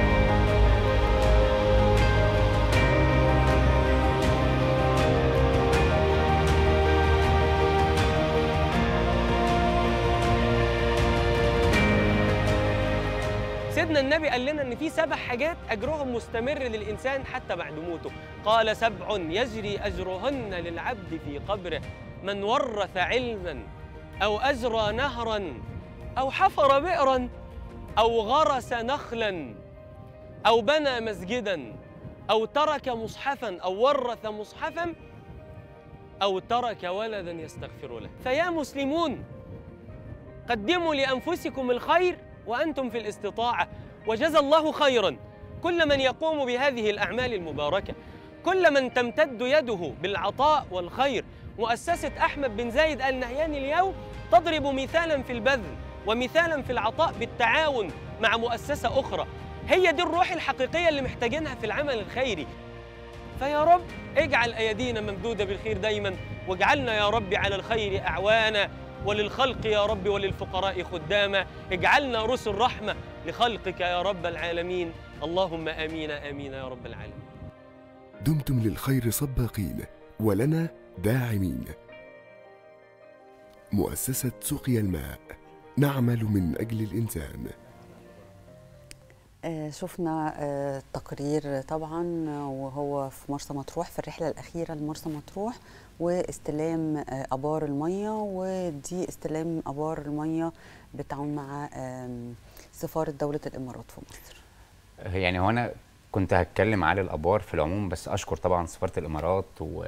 Speaker 9: سيدنا النبي قال لنا ان في سبع حاجات اجرهم مستمر للانسان حتى بعد موته قال سبع يجري اجرهن للعبد في قبره من ورث علما او اجرى نهرا او حفر بئرا أو غرس نخلا أو بنى مسجدا أو ترك مصحفا أو ورث مصحفا أو ترك ولدا يستغفر له فيا مسلمون قدموا لأنفسكم الخير وأنتم في الاستطاعة وجزى الله خيرا كل من يقوم بهذه الأعمال المباركة كل من تمتد يده بالعطاء والخير مؤسسة أحمد بن زايد آل نهيان اليوم تضرب مثالا في البذل ومثالا في العطاء بالتعاون مع مؤسسة أخرى هي دي الروح الحقيقية اللي محتاجينها في العمل الخيري فيا رب اجعل أيدينا ممدودة بالخير دايما واجعلنا يا رب على الخير أعوانا وللخلق يا رب وللفقراء خداما اجعلنا رسل رحمة لخلقك يا رب العالمين اللهم آمين آمين يا رب العالمين
Speaker 10: دمتم للخير سباقين ولنا داعمين مؤسسة سقيا الماء نعمل من أجل الإنسان
Speaker 1: آه، شفنا آه، تقرير طبعا آه، وهو في مرسى مطروح في الرحله الاخيره لمرسى مطروح واستلام آه، ابار الميه ودي استلام ابار الميه بالتعاون مع آم، سفاره دوله الامارات في مصر
Speaker 8: يعني هو انا كنت هتكلم على الابار في العموم بس اشكر طبعا سفاره الامارات و...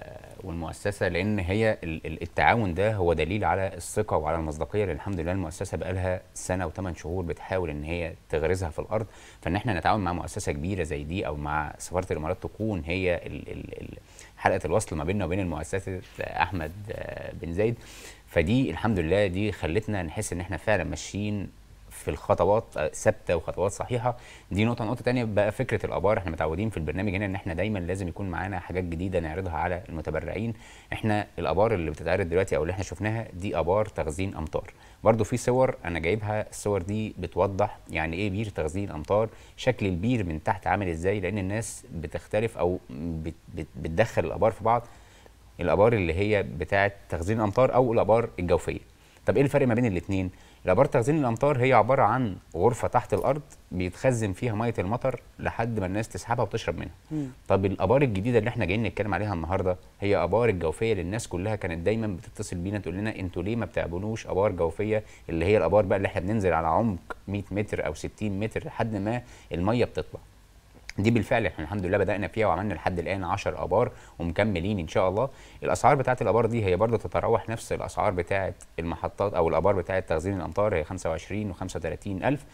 Speaker 8: والمؤسسه لان هي ال- ال- التعاون ده هو دليل على الثقه وعلى المصداقيه لان الحمد لله المؤسسه بقى لها سنه وثمان شهور بتحاول ان هي تغرزها في الارض فان احنا نتعاون مع مؤسسه كبيره زي دي او مع سفاره الامارات تكون هي ال... ال... ال... حلقه الوصل ما بيننا وبين المؤسسه احمد آه، بن زايد فدي الحمد لله دي خلتنا نحس ان احنا فعلا ماشيين في الخطوات آه، ثابته وخطوات صحيحه دي نقطه نقطه تانية بقى فكره الابار احنا متعودين في البرنامج هنا ان احنا دايما لازم يكون معانا حاجات جديده نعرضها على المتبرعين احنا الابار اللي بتتعرض دلوقتي او اللي احنا شفناها دي ابار تخزين امطار برضو في صور انا جايبها الصور دي بتوضح يعني ايه بير تخزين امطار شكل البير من تحت عامل ازاي لان الناس بتختلف او بت بت بتدخل الابار في بعض الابار اللي هي بتاعه تخزين الامطار او الابار الجوفيه طب ايه الفرق ما بين الاثنين الابار تخزين الامطار هي عباره عن غرفه تحت الارض بيتخزن فيها ميه المطر لحد ما الناس تسحبها وتشرب منها طب الابار الجديده اللي احنا جايين نتكلم عليها النهارده هي ابار الجوفيه اللي الناس كلها كانت دايما بتتصل بينا تقول لنا انتوا ليه ما بتعملوش ابار جوفيه اللي هي الابار بقى اللي احنا بننزل على عمق 100 متر او 60 متر لحد ما الميه بتطلع دي بالفعل احنا الحمد لله بدانا فيها وعملنا لحد الان 10 ابار ومكملين ان شاء الله الاسعار بتاعه الابار دي هي برضه تتراوح نفس الاسعار بتاعه المحطات او الابار بتاعه تخزين الامطار هي 25 و35 الف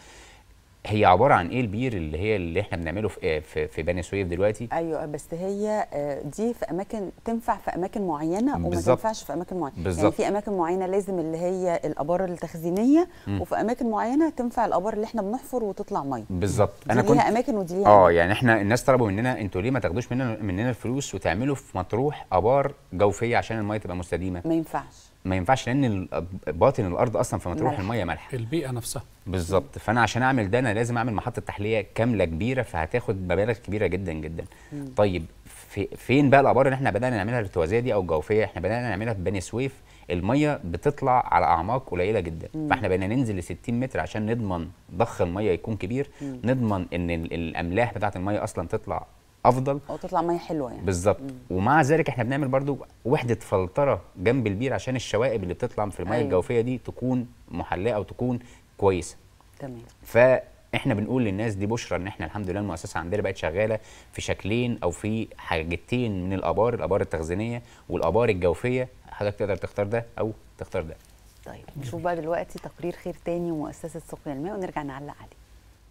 Speaker 8: هي عباره عن ايه البير اللي هي اللي احنا بنعمله في في, في بني سويف دلوقتي
Speaker 1: ايوه بس هي آه، دي في اماكن تنفع في اماكن معينه وما
Speaker 8: بالظبط.
Speaker 1: تنفعش في اماكن معينه يعني
Speaker 8: بالظبط.
Speaker 1: في اماكن معينه لازم اللي هي الابار التخزينيه وفي اماكن معينه تنفع الابار اللي احنا بنحفر وتطلع ميه
Speaker 8: بالظبط
Speaker 1: دي ليها اماكن ودي ليها
Speaker 8: اه
Speaker 1: أماكن.
Speaker 8: يعني احنا الناس طلبوا مننا انتوا ليه ما تاخدوش مننا مننا الفلوس وتعملوا في مطروح ابار جوفيه عشان الميه تبقى مستديمه
Speaker 1: ما ينفعش
Speaker 8: ما ينفعش لان ال- باطن الارض اصلا في مطروح
Speaker 1: ملح.
Speaker 8: الميه مالحه
Speaker 7: البيئه نفسها
Speaker 8: بالظبط فانا عشان اعمل ده انا لازم اعمل محطه تحليه كامله كبيره فهتاخد مبالغ كبيره جدا جدا طيب في فين بقى الابار اللي احنا بدانا نعملها الارتوازيه دي او الجوفيه احنا بدانا نعملها في بني سويف الميه بتطلع على اعماق قليله جدا فاحنا بقينا ننزل ل 60 متر عشان نضمن ضخ الميه يكون كبير نضمن ان ال- الاملاح بتاعه الميه اصلا تطلع افضل
Speaker 1: او تطلع ميه حلوه يعني
Speaker 8: بالظبط ومع ذلك احنا بنعمل برضو وحده فلتره جنب البير عشان الشوائب اللي بتطلع في الميه
Speaker 1: أيوة.
Speaker 8: الجوفيه دي تكون محلاه او تكون كويسه
Speaker 1: تمام
Speaker 8: فاحنا بنقول للناس دي بشرى ان احنا الحمد لله المؤسسه عندنا بقت شغاله في شكلين او في حاجتين من الابار الابار التخزينيه والابار الجوفيه حضرتك تقدر تختار ده او تختار ده
Speaker 1: طيب نشوف بقى دلوقتي تقرير خير تاني ومؤسسه سقيا الماء ونرجع نعلق عليه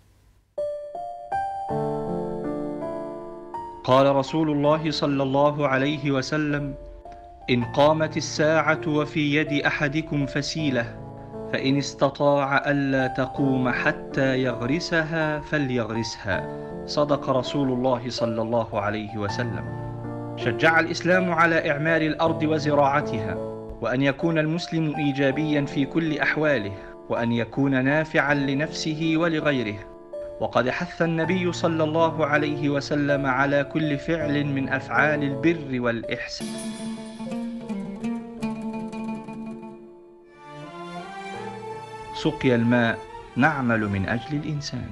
Speaker 11: قال رسول الله صلى الله عليه وسلم ان قامت الساعه وفي يد احدكم فسيله فان استطاع الا تقوم حتى يغرسها فليغرسها صدق رسول الله صلى الله عليه وسلم شجع الاسلام على اعمار الارض وزراعتها وان يكون المسلم ايجابيا في كل احواله وان يكون نافعا لنفسه ولغيره وقد حث النبي صلى الله عليه وسلم على كل فعل من افعال البر والاحسان سقيا الماء نعمل من اجل الانسان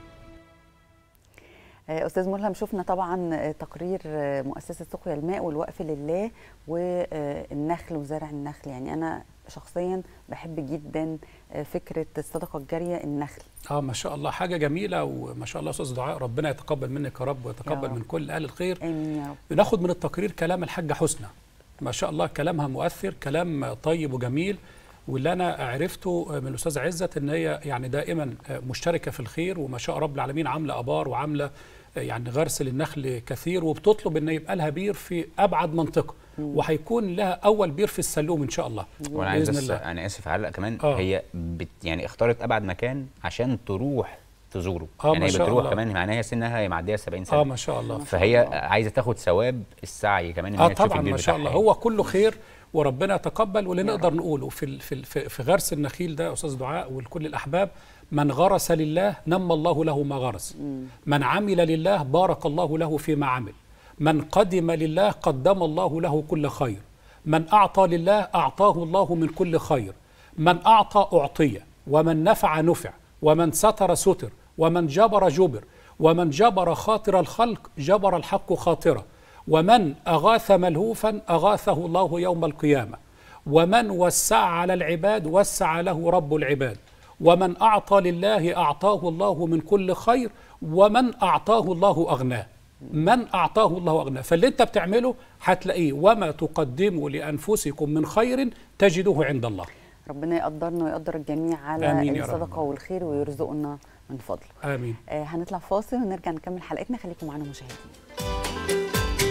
Speaker 1: آه، استاذ ملهم شفنا طبعا آه، تقرير آه، مؤسسه سقيا الماء والوقف لله والنخل وزرع النخل يعني انا شخصيا بحب جدا آه، فكره الصدقه الجاريه النخل
Speaker 7: اه ما شاء الله حاجه جميله وما شاء الله استاذ دعاء ربنا يتقبل منك يا رب ويتقبل
Speaker 1: رب.
Speaker 7: من كل اهل الخير
Speaker 1: امين يا رب
Speaker 7: ناخد من التقرير كلام الحاجه حسنى ما شاء الله كلامها مؤثر كلام طيب وجميل واللي انا عرفته من الاستاذه عزت ان هي يعني دائما مشتركه في الخير وما شاء رب العالمين عامله ابار وعامله يعني غرس للنخل كثير وبتطلب ان يبقى لها بير في ابعد منطقه وهيكون لها اول بير في السلوم ان شاء الله
Speaker 8: وانا عايز
Speaker 7: باذن
Speaker 8: بس
Speaker 7: الله
Speaker 8: انا اسف اعلق كمان
Speaker 7: آه.
Speaker 8: هي بت يعني اختارت ابعد مكان عشان تروح تزوره
Speaker 7: آه،
Speaker 8: يعني
Speaker 7: ما
Speaker 8: هي
Speaker 7: شاء
Speaker 8: بتروح
Speaker 7: الله.
Speaker 8: كمان معناها سنها هي معديه 70 سنه
Speaker 7: اه ما شاء الله
Speaker 8: فهي عايزه تاخد ثواب السعي كمان ان
Speaker 7: اه
Speaker 8: هي تشوف
Speaker 7: طبعا
Speaker 8: البير
Speaker 7: ما شاء
Speaker 8: بتاعها
Speaker 7: الله
Speaker 8: يعني.
Speaker 7: هو كله خير وربنا يتقبل واللي نقدر نقوله في ال- في ال- في في غرس النخيل ده يا استاذ دعاء ولكل الاحباب من غرس لله نمى الله له ما غرس من عمل لله بارك الله له فيما عمل من قدم لله قدم الله له كل خير من اعطى لله اعطاه الله من كل خير من اعطى اعطي ومن نفع نفع ومن ستر ستر ومن جبر جبر ومن جبر خاطر الخلق جبر الحق خاطره ومن أغاث ملهوفا أغاثه الله يوم القيامة ومن وسع على العباد وسع له رب العباد ومن أعطى لله أعطاه الله من كل خير ومن أعطاه الله أغناه من أعطاه الله أغناه فاللي أنت بتعمله هتلاقيه وما تقدموا لأنفسكم من خير تجدوه عند الله
Speaker 1: ربنا يقدرنا ويقدر الجميع على
Speaker 7: آمين يا رب.
Speaker 1: الصدقه والخير ويرزقنا من فضله
Speaker 7: آمين
Speaker 1: آه هنطلع فاصل ونرجع نكمل حلقتنا خليكم معانا مشاهدين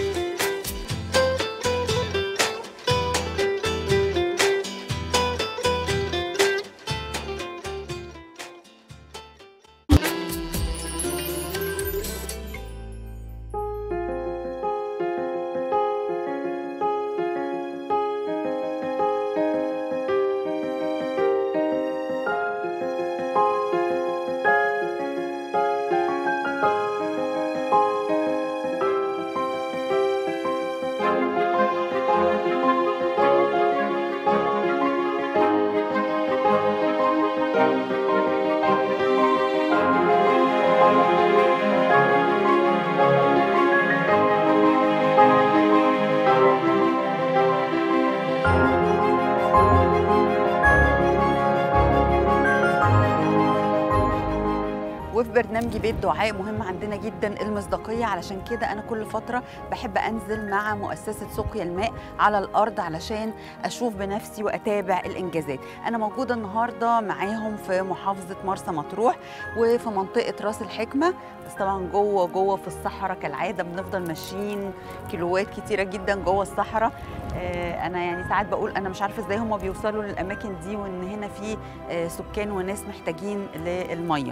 Speaker 1: وفي برنامج بيت دعاء مهم عندنا جدا المصداقيه علشان كده انا كل فتره بحب انزل مع مؤسسه سقيا الماء على الارض علشان اشوف بنفسي واتابع الانجازات انا موجوده النهارده معاهم في محافظه مرسى مطروح وفي منطقه راس الحكمه بس طبعا جوه جوه في الصحراء كالعاده بنفضل ماشيين كيلوات كتيره جدا جوه الصحراء آه، انا يعني ساعات بقول انا مش عارفه ازاي هم بيوصلوا للاماكن دي وان هنا في آه، سكان وناس محتاجين للميه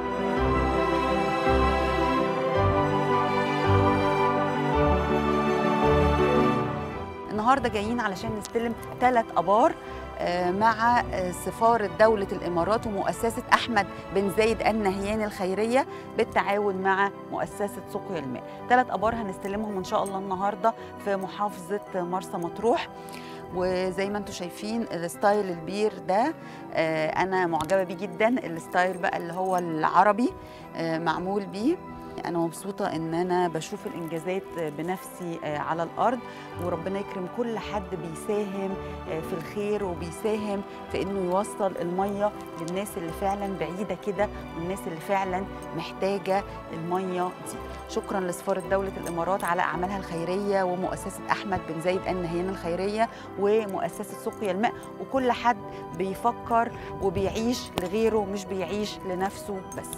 Speaker 1: النهارده جايين علشان نستلم ثلاث ابار آه، مع آه، سفارة دولة الإمارات ومؤسسة أحمد بن زايد النهيان الخيرية بالتعاون مع مؤسسة سقيا الماء ثلاث أبار هنستلمهم إن شاء الله النهاردة في محافظة مرسى مطروح وزي ما انتم شايفين الستايل البير ده آه، انا معجبه بيه جدا الستايل بقى اللي هو العربي آه، معمول بيه انا مبسوطه ان انا بشوف الانجازات بنفسي آه، على الارض وربنا يكرم كل حد بيساهم آه، في الخير وبيساهم في انه يوصل الميه للناس اللي فعلا بعيده كده والناس اللي فعلا محتاجه الميه دي شكرا لسفاره دوله الامارات على اعمالها الخيريه ومؤسسه احمد بن زايد النهيان الخيريه ومؤسسه سقيا الماء وكل حد بيفكر وبيعيش لغيره مش بيعيش لنفسه بس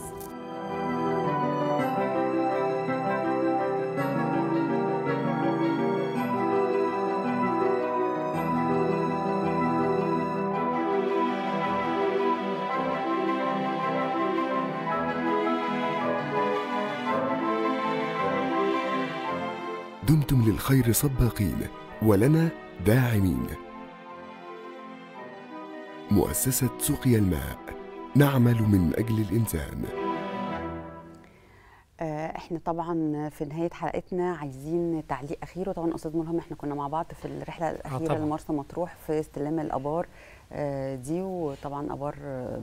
Speaker 10: دمتم للخير سباقين ولنا داعمين مؤسسة سقيا الماء نعمل من أجل الإنسان
Speaker 1: آه، احنا طبعا في نهايه حلقتنا عايزين تعليق اخير وطبعا استاذ ملهم احنا كنا مع بعض في الرحله الاخيره
Speaker 7: طبعاً.
Speaker 1: لمرسى مطروح في استلام الابار آه، دي وطبعا ابار آه،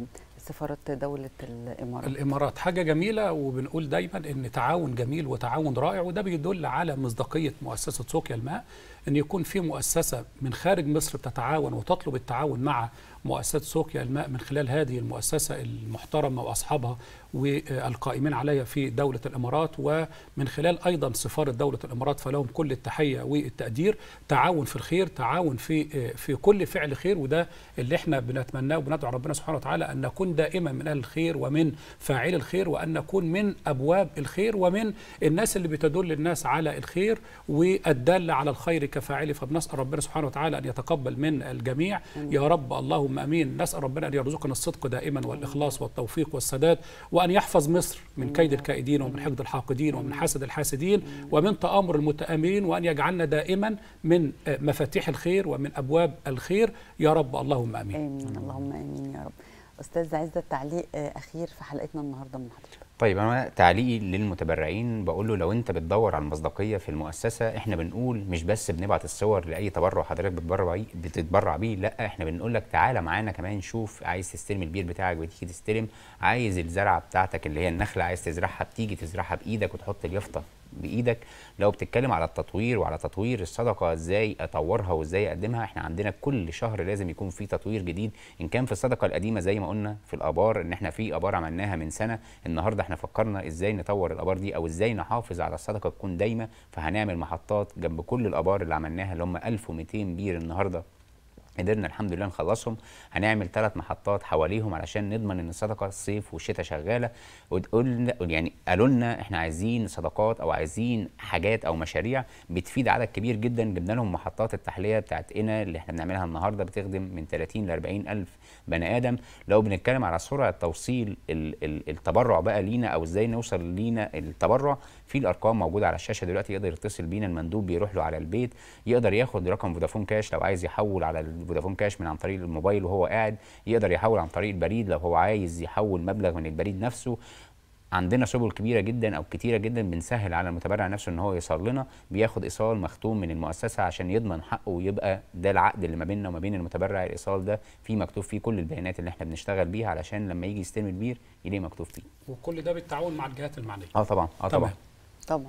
Speaker 1: سفاره دوله الامارات
Speaker 7: الامارات حاجه جميله وبنقول دايما ان تعاون جميل وتعاون رائع وده بيدل على مصداقيه مؤسسه سوقيا الماء ان يكون في مؤسسه من خارج مصر بتتعاون وتطلب التعاون مع مؤسسه سوقيا الماء من خلال هذه المؤسسه المحترمه واصحابها والقائمين عليها في دوله الامارات ومن خلال ايضا سفاره دوله الامارات فلهم كل التحيه والتقدير تعاون في الخير تعاون في في كل فعل خير وده اللي احنا بنتمناه وبندعو ربنا سبحانه وتعالى ان نكون دائما من اهل الخير ومن فاعلي الخير وان نكون من ابواب الخير ومن الناس اللي بتدل الناس على الخير والدال على الخير كفاعله فبنسال ربنا سبحانه وتعالى ان يتقبل من الجميع يا رب اللهم امين نسال ربنا ان يرزقنا الصدق دائما والاخلاص والتوفيق والسداد وان يحفظ مصر من كيد الكائدين ومن حقد الحاقدين ومن حسد الحاسدين ومن تآمر المتآمرين وان يجعلنا دائما من مفاتيح الخير ومن ابواب الخير يا رب اللهم امين
Speaker 1: امين اللهم امين يا رب استاذ عزت تعليق اخير في حلقتنا النهارده من حضرتك
Speaker 8: طيب انا تعليقي للمتبرعين بقول له لو انت بتدور على المصداقيه في المؤسسه احنا بنقول مش بس بنبعت الصور لاي تبرع حضرتك بتتبرع بيه بتتبرع بيه لا احنا بنقول لك تعالى معانا كمان شوف عايز تستلم البير بتاعك بتيجي تستلم عايز الزرعه بتاعتك اللي هي النخله عايز تزرعها بتيجي تزرعها بايدك وتحط اليافطه بايدك لو بتتكلم على التطوير وعلى تطوير الصدقه ازاي اطورها وازاي اقدمها احنا عندنا كل شهر لازم يكون في تطوير جديد ان كان في الصدقه القديمه زي ما قلنا في الابار ان احنا في ابار عملناها من سنه النهارده احنا فكرنا ازاي نطور الابار دي او ازاي نحافظ على الصدقه تكون دايمه فهنعمل محطات جنب كل الابار اللي عملناها اللي هم 1200 بير النهارده قدرنا الحمد لله نخلصهم هنعمل ثلاث محطات حواليهم علشان نضمن ان الصدقه الصيف والشتاء شغاله وقلنا يعني قالوا لنا احنا عايزين صدقات او عايزين حاجات او مشاريع بتفيد عدد كبير جدا جبنا لهم محطات التحليه بتاعت انا اللي احنا بنعملها النهارده بتخدم من 30 ل 40 الف بني ادم لو بنتكلم على سرعه توصيل ال ال التبرع بقى لينا او ازاي نوصل لينا التبرع في الارقام موجوده على الشاشه دلوقتي يقدر يتصل بينا المندوب بيروح له على البيت يقدر ياخد رقم فودافون كاش لو عايز يحول على فودافون كاش من عن طريق الموبايل وهو قاعد يقدر يحول عن طريق البريد لو هو عايز يحول مبلغ من البريد نفسه عندنا سبل كبيره جدا او كتيره جدا بنسهل على المتبرع نفسه ان هو يوصل لنا بياخد ايصال مختوم من المؤسسه عشان يضمن حقه ويبقى ده العقد اللي ما بيننا وما بين المتبرع الايصال ده فيه مكتوب فيه كل البيانات اللي احنا بنشتغل بيها علشان لما يجي يستلم البير يلاقي مكتوب فيه
Speaker 7: وكل ده بالتعاون مع الجهات المعنيه
Speaker 8: اه طبعا اه طبعا
Speaker 1: طبعا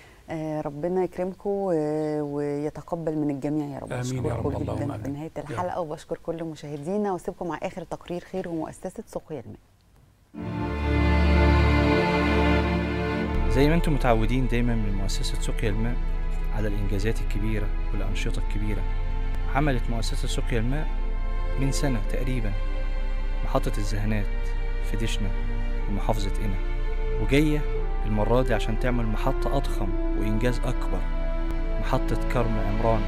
Speaker 1: آه ربنا يكرمكم ويتقبل من الجميع يا رب
Speaker 7: امين يا رب
Speaker 1: جدا
Speaker 7: اللهم
Speaker 1: في نهايه الحلقه وبشكر كل مشاهدينا واسيبكم مع اخر تقرير خير ومؤسسه سقيا الماء
Speaker 11: زي ما انتم متعودين دايما من مؤسسة سقيا الماء على الإنجازات الكبيرة والأنشطة الكبيرة عملت مؤسسة سقيا الماء من سنة تقريبا محطة الزهنات في دشنا ومحافظة قنا وجاية المرة دي عشان تعمل محطة أضخم وإنجاز أكبر محطة كرم عمران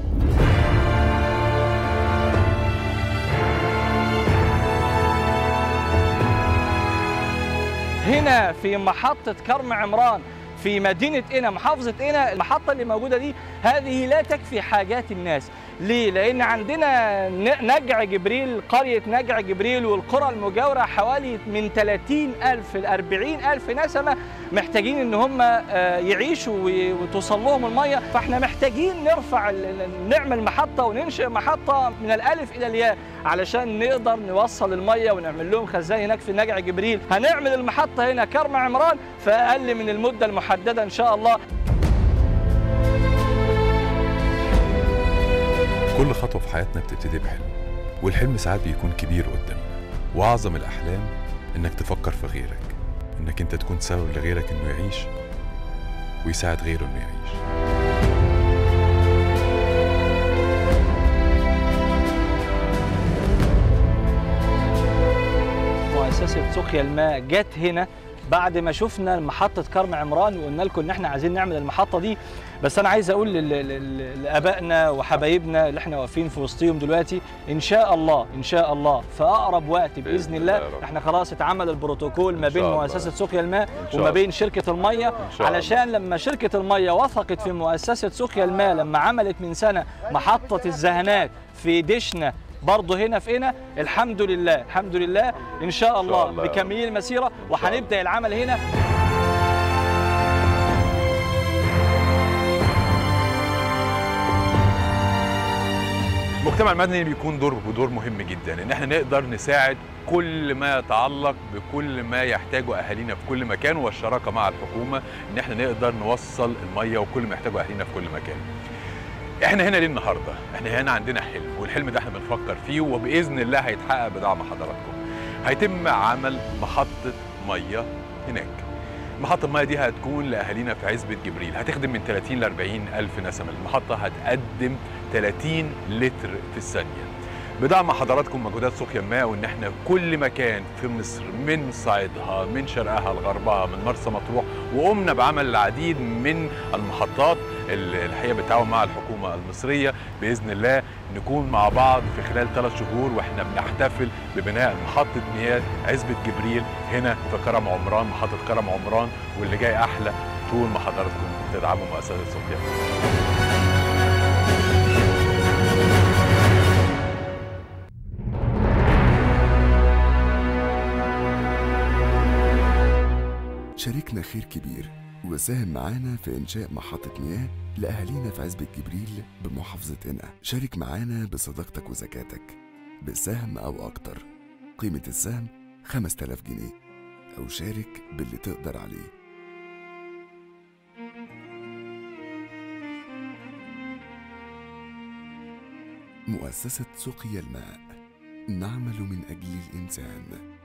Speaker 11: هنا في محطة كرم عمران في مدينة قنا محافظة قنا المحطة اللي موجودة دي هذه لا تكفي حاجات الناس ليه؟ لأن عندنا نجع جبريل قرية نجع جبريل والقرى المجاورة حوالي من 30 ألف ل 40 ألف نسمة محتاجين إن هم يعيشوا وتوصل لهم المية فإحنا محتاجين نرفع نعمل محطة وننشئ محطة من الألف إلى الياء علشان نقدر نوصل المية ونعمل لهم خزان هناك في نجع جبريل هنعمل المحطة هنا كرم عمران في أقل من المدة المحددة إن شاء الله
Speaker 12: كل خطوة في حياتنا بتبتدي بحلم والحلم ساعات بيكون كبير قدامنا وأعظم الأحلام إنك تفكر في غيرك إنك أنت تكون سبب لغيرك إنه يعيش ويساعد غيره إنه يعيش
Speaker 11: مؤسسة سقيا الماء جت هنا بعد ما شفنا محطة كرم عمران وقلنا لكم ان احنا عايزين نعمل المحطة دي بس انا عايز اقول لابائنا وحبايبنا اللي احنا واقفين في وسطهم دلوقتي ان شاء الله ان شاء الله في اقرب وقت باذن الله احنا خلاص اتعمل البروتوكول ما بين مؤسسة سقيا الماء وما بين شركة المية علشان لما شركة المية وثقت في مؤسسة سقيا الماء لما عملت من سنة محطة الزهنات في دشنا برضه هنا في هنا الحمد لله الحمد لله ان شاء الله, الله بكميل المسيره وهنبدا العمل هنا
Speaker 12: المجتمع المدني بيكون دور بدور مهم جدا ان احنا نقدر نساعد كل ما يتعلق بكل ما يحتاجه اهالينا في كل مكان والشراكه مع الحكومه ان احنا نقدر نوصل الميه وكل ما يحتاجه اهالينا في كل مكان. احنا هنا ليه النهارده؟ احنا هنا عندنا حلم والحلم ده احنا بنفكر فيه وباذن الله هيتحقق بدعم حضراتكم. هيتم عمل محطه ميه هناك. محطة المياه دي هتكون لأهالينا في عزبة جبريل هتخدم من 30 ل 40 ألف نسمة المحطة هتقدم 30 لتر في الثانية بدعم حضراتكم مجهودات سقيا الماء وان احنا كل مكان في مصر من صعيدها من شرقها لغربها من مرسى مطروح وقمنا بعمل العديد من المحطات اللي الحقيقه بالتعاون مع الحكومه المصريه باذن الله نكون مع بعض في خلال ثلاث شهور واحنا بنحتفل ببناء محطه مياه عزبه جبريل هنا في كرم عمران محطه كرم عمران واللي جاي احلى طول ما حضراتكم تدعموا مؤسسه سقيا
Speaker 10: شاركنا خير كبير وساهم معانا في إنشاء محطة مياه لأهالينا في عزبة جبريل بمحافظة قنا شارك معانا بصداقتك وزكاتك بسهم أو أكتر قيمة السهم 5000 جنيه أو شارك باللي تقدر عليه مؤسسة سقيا الماء نعمل من أجل الإنسان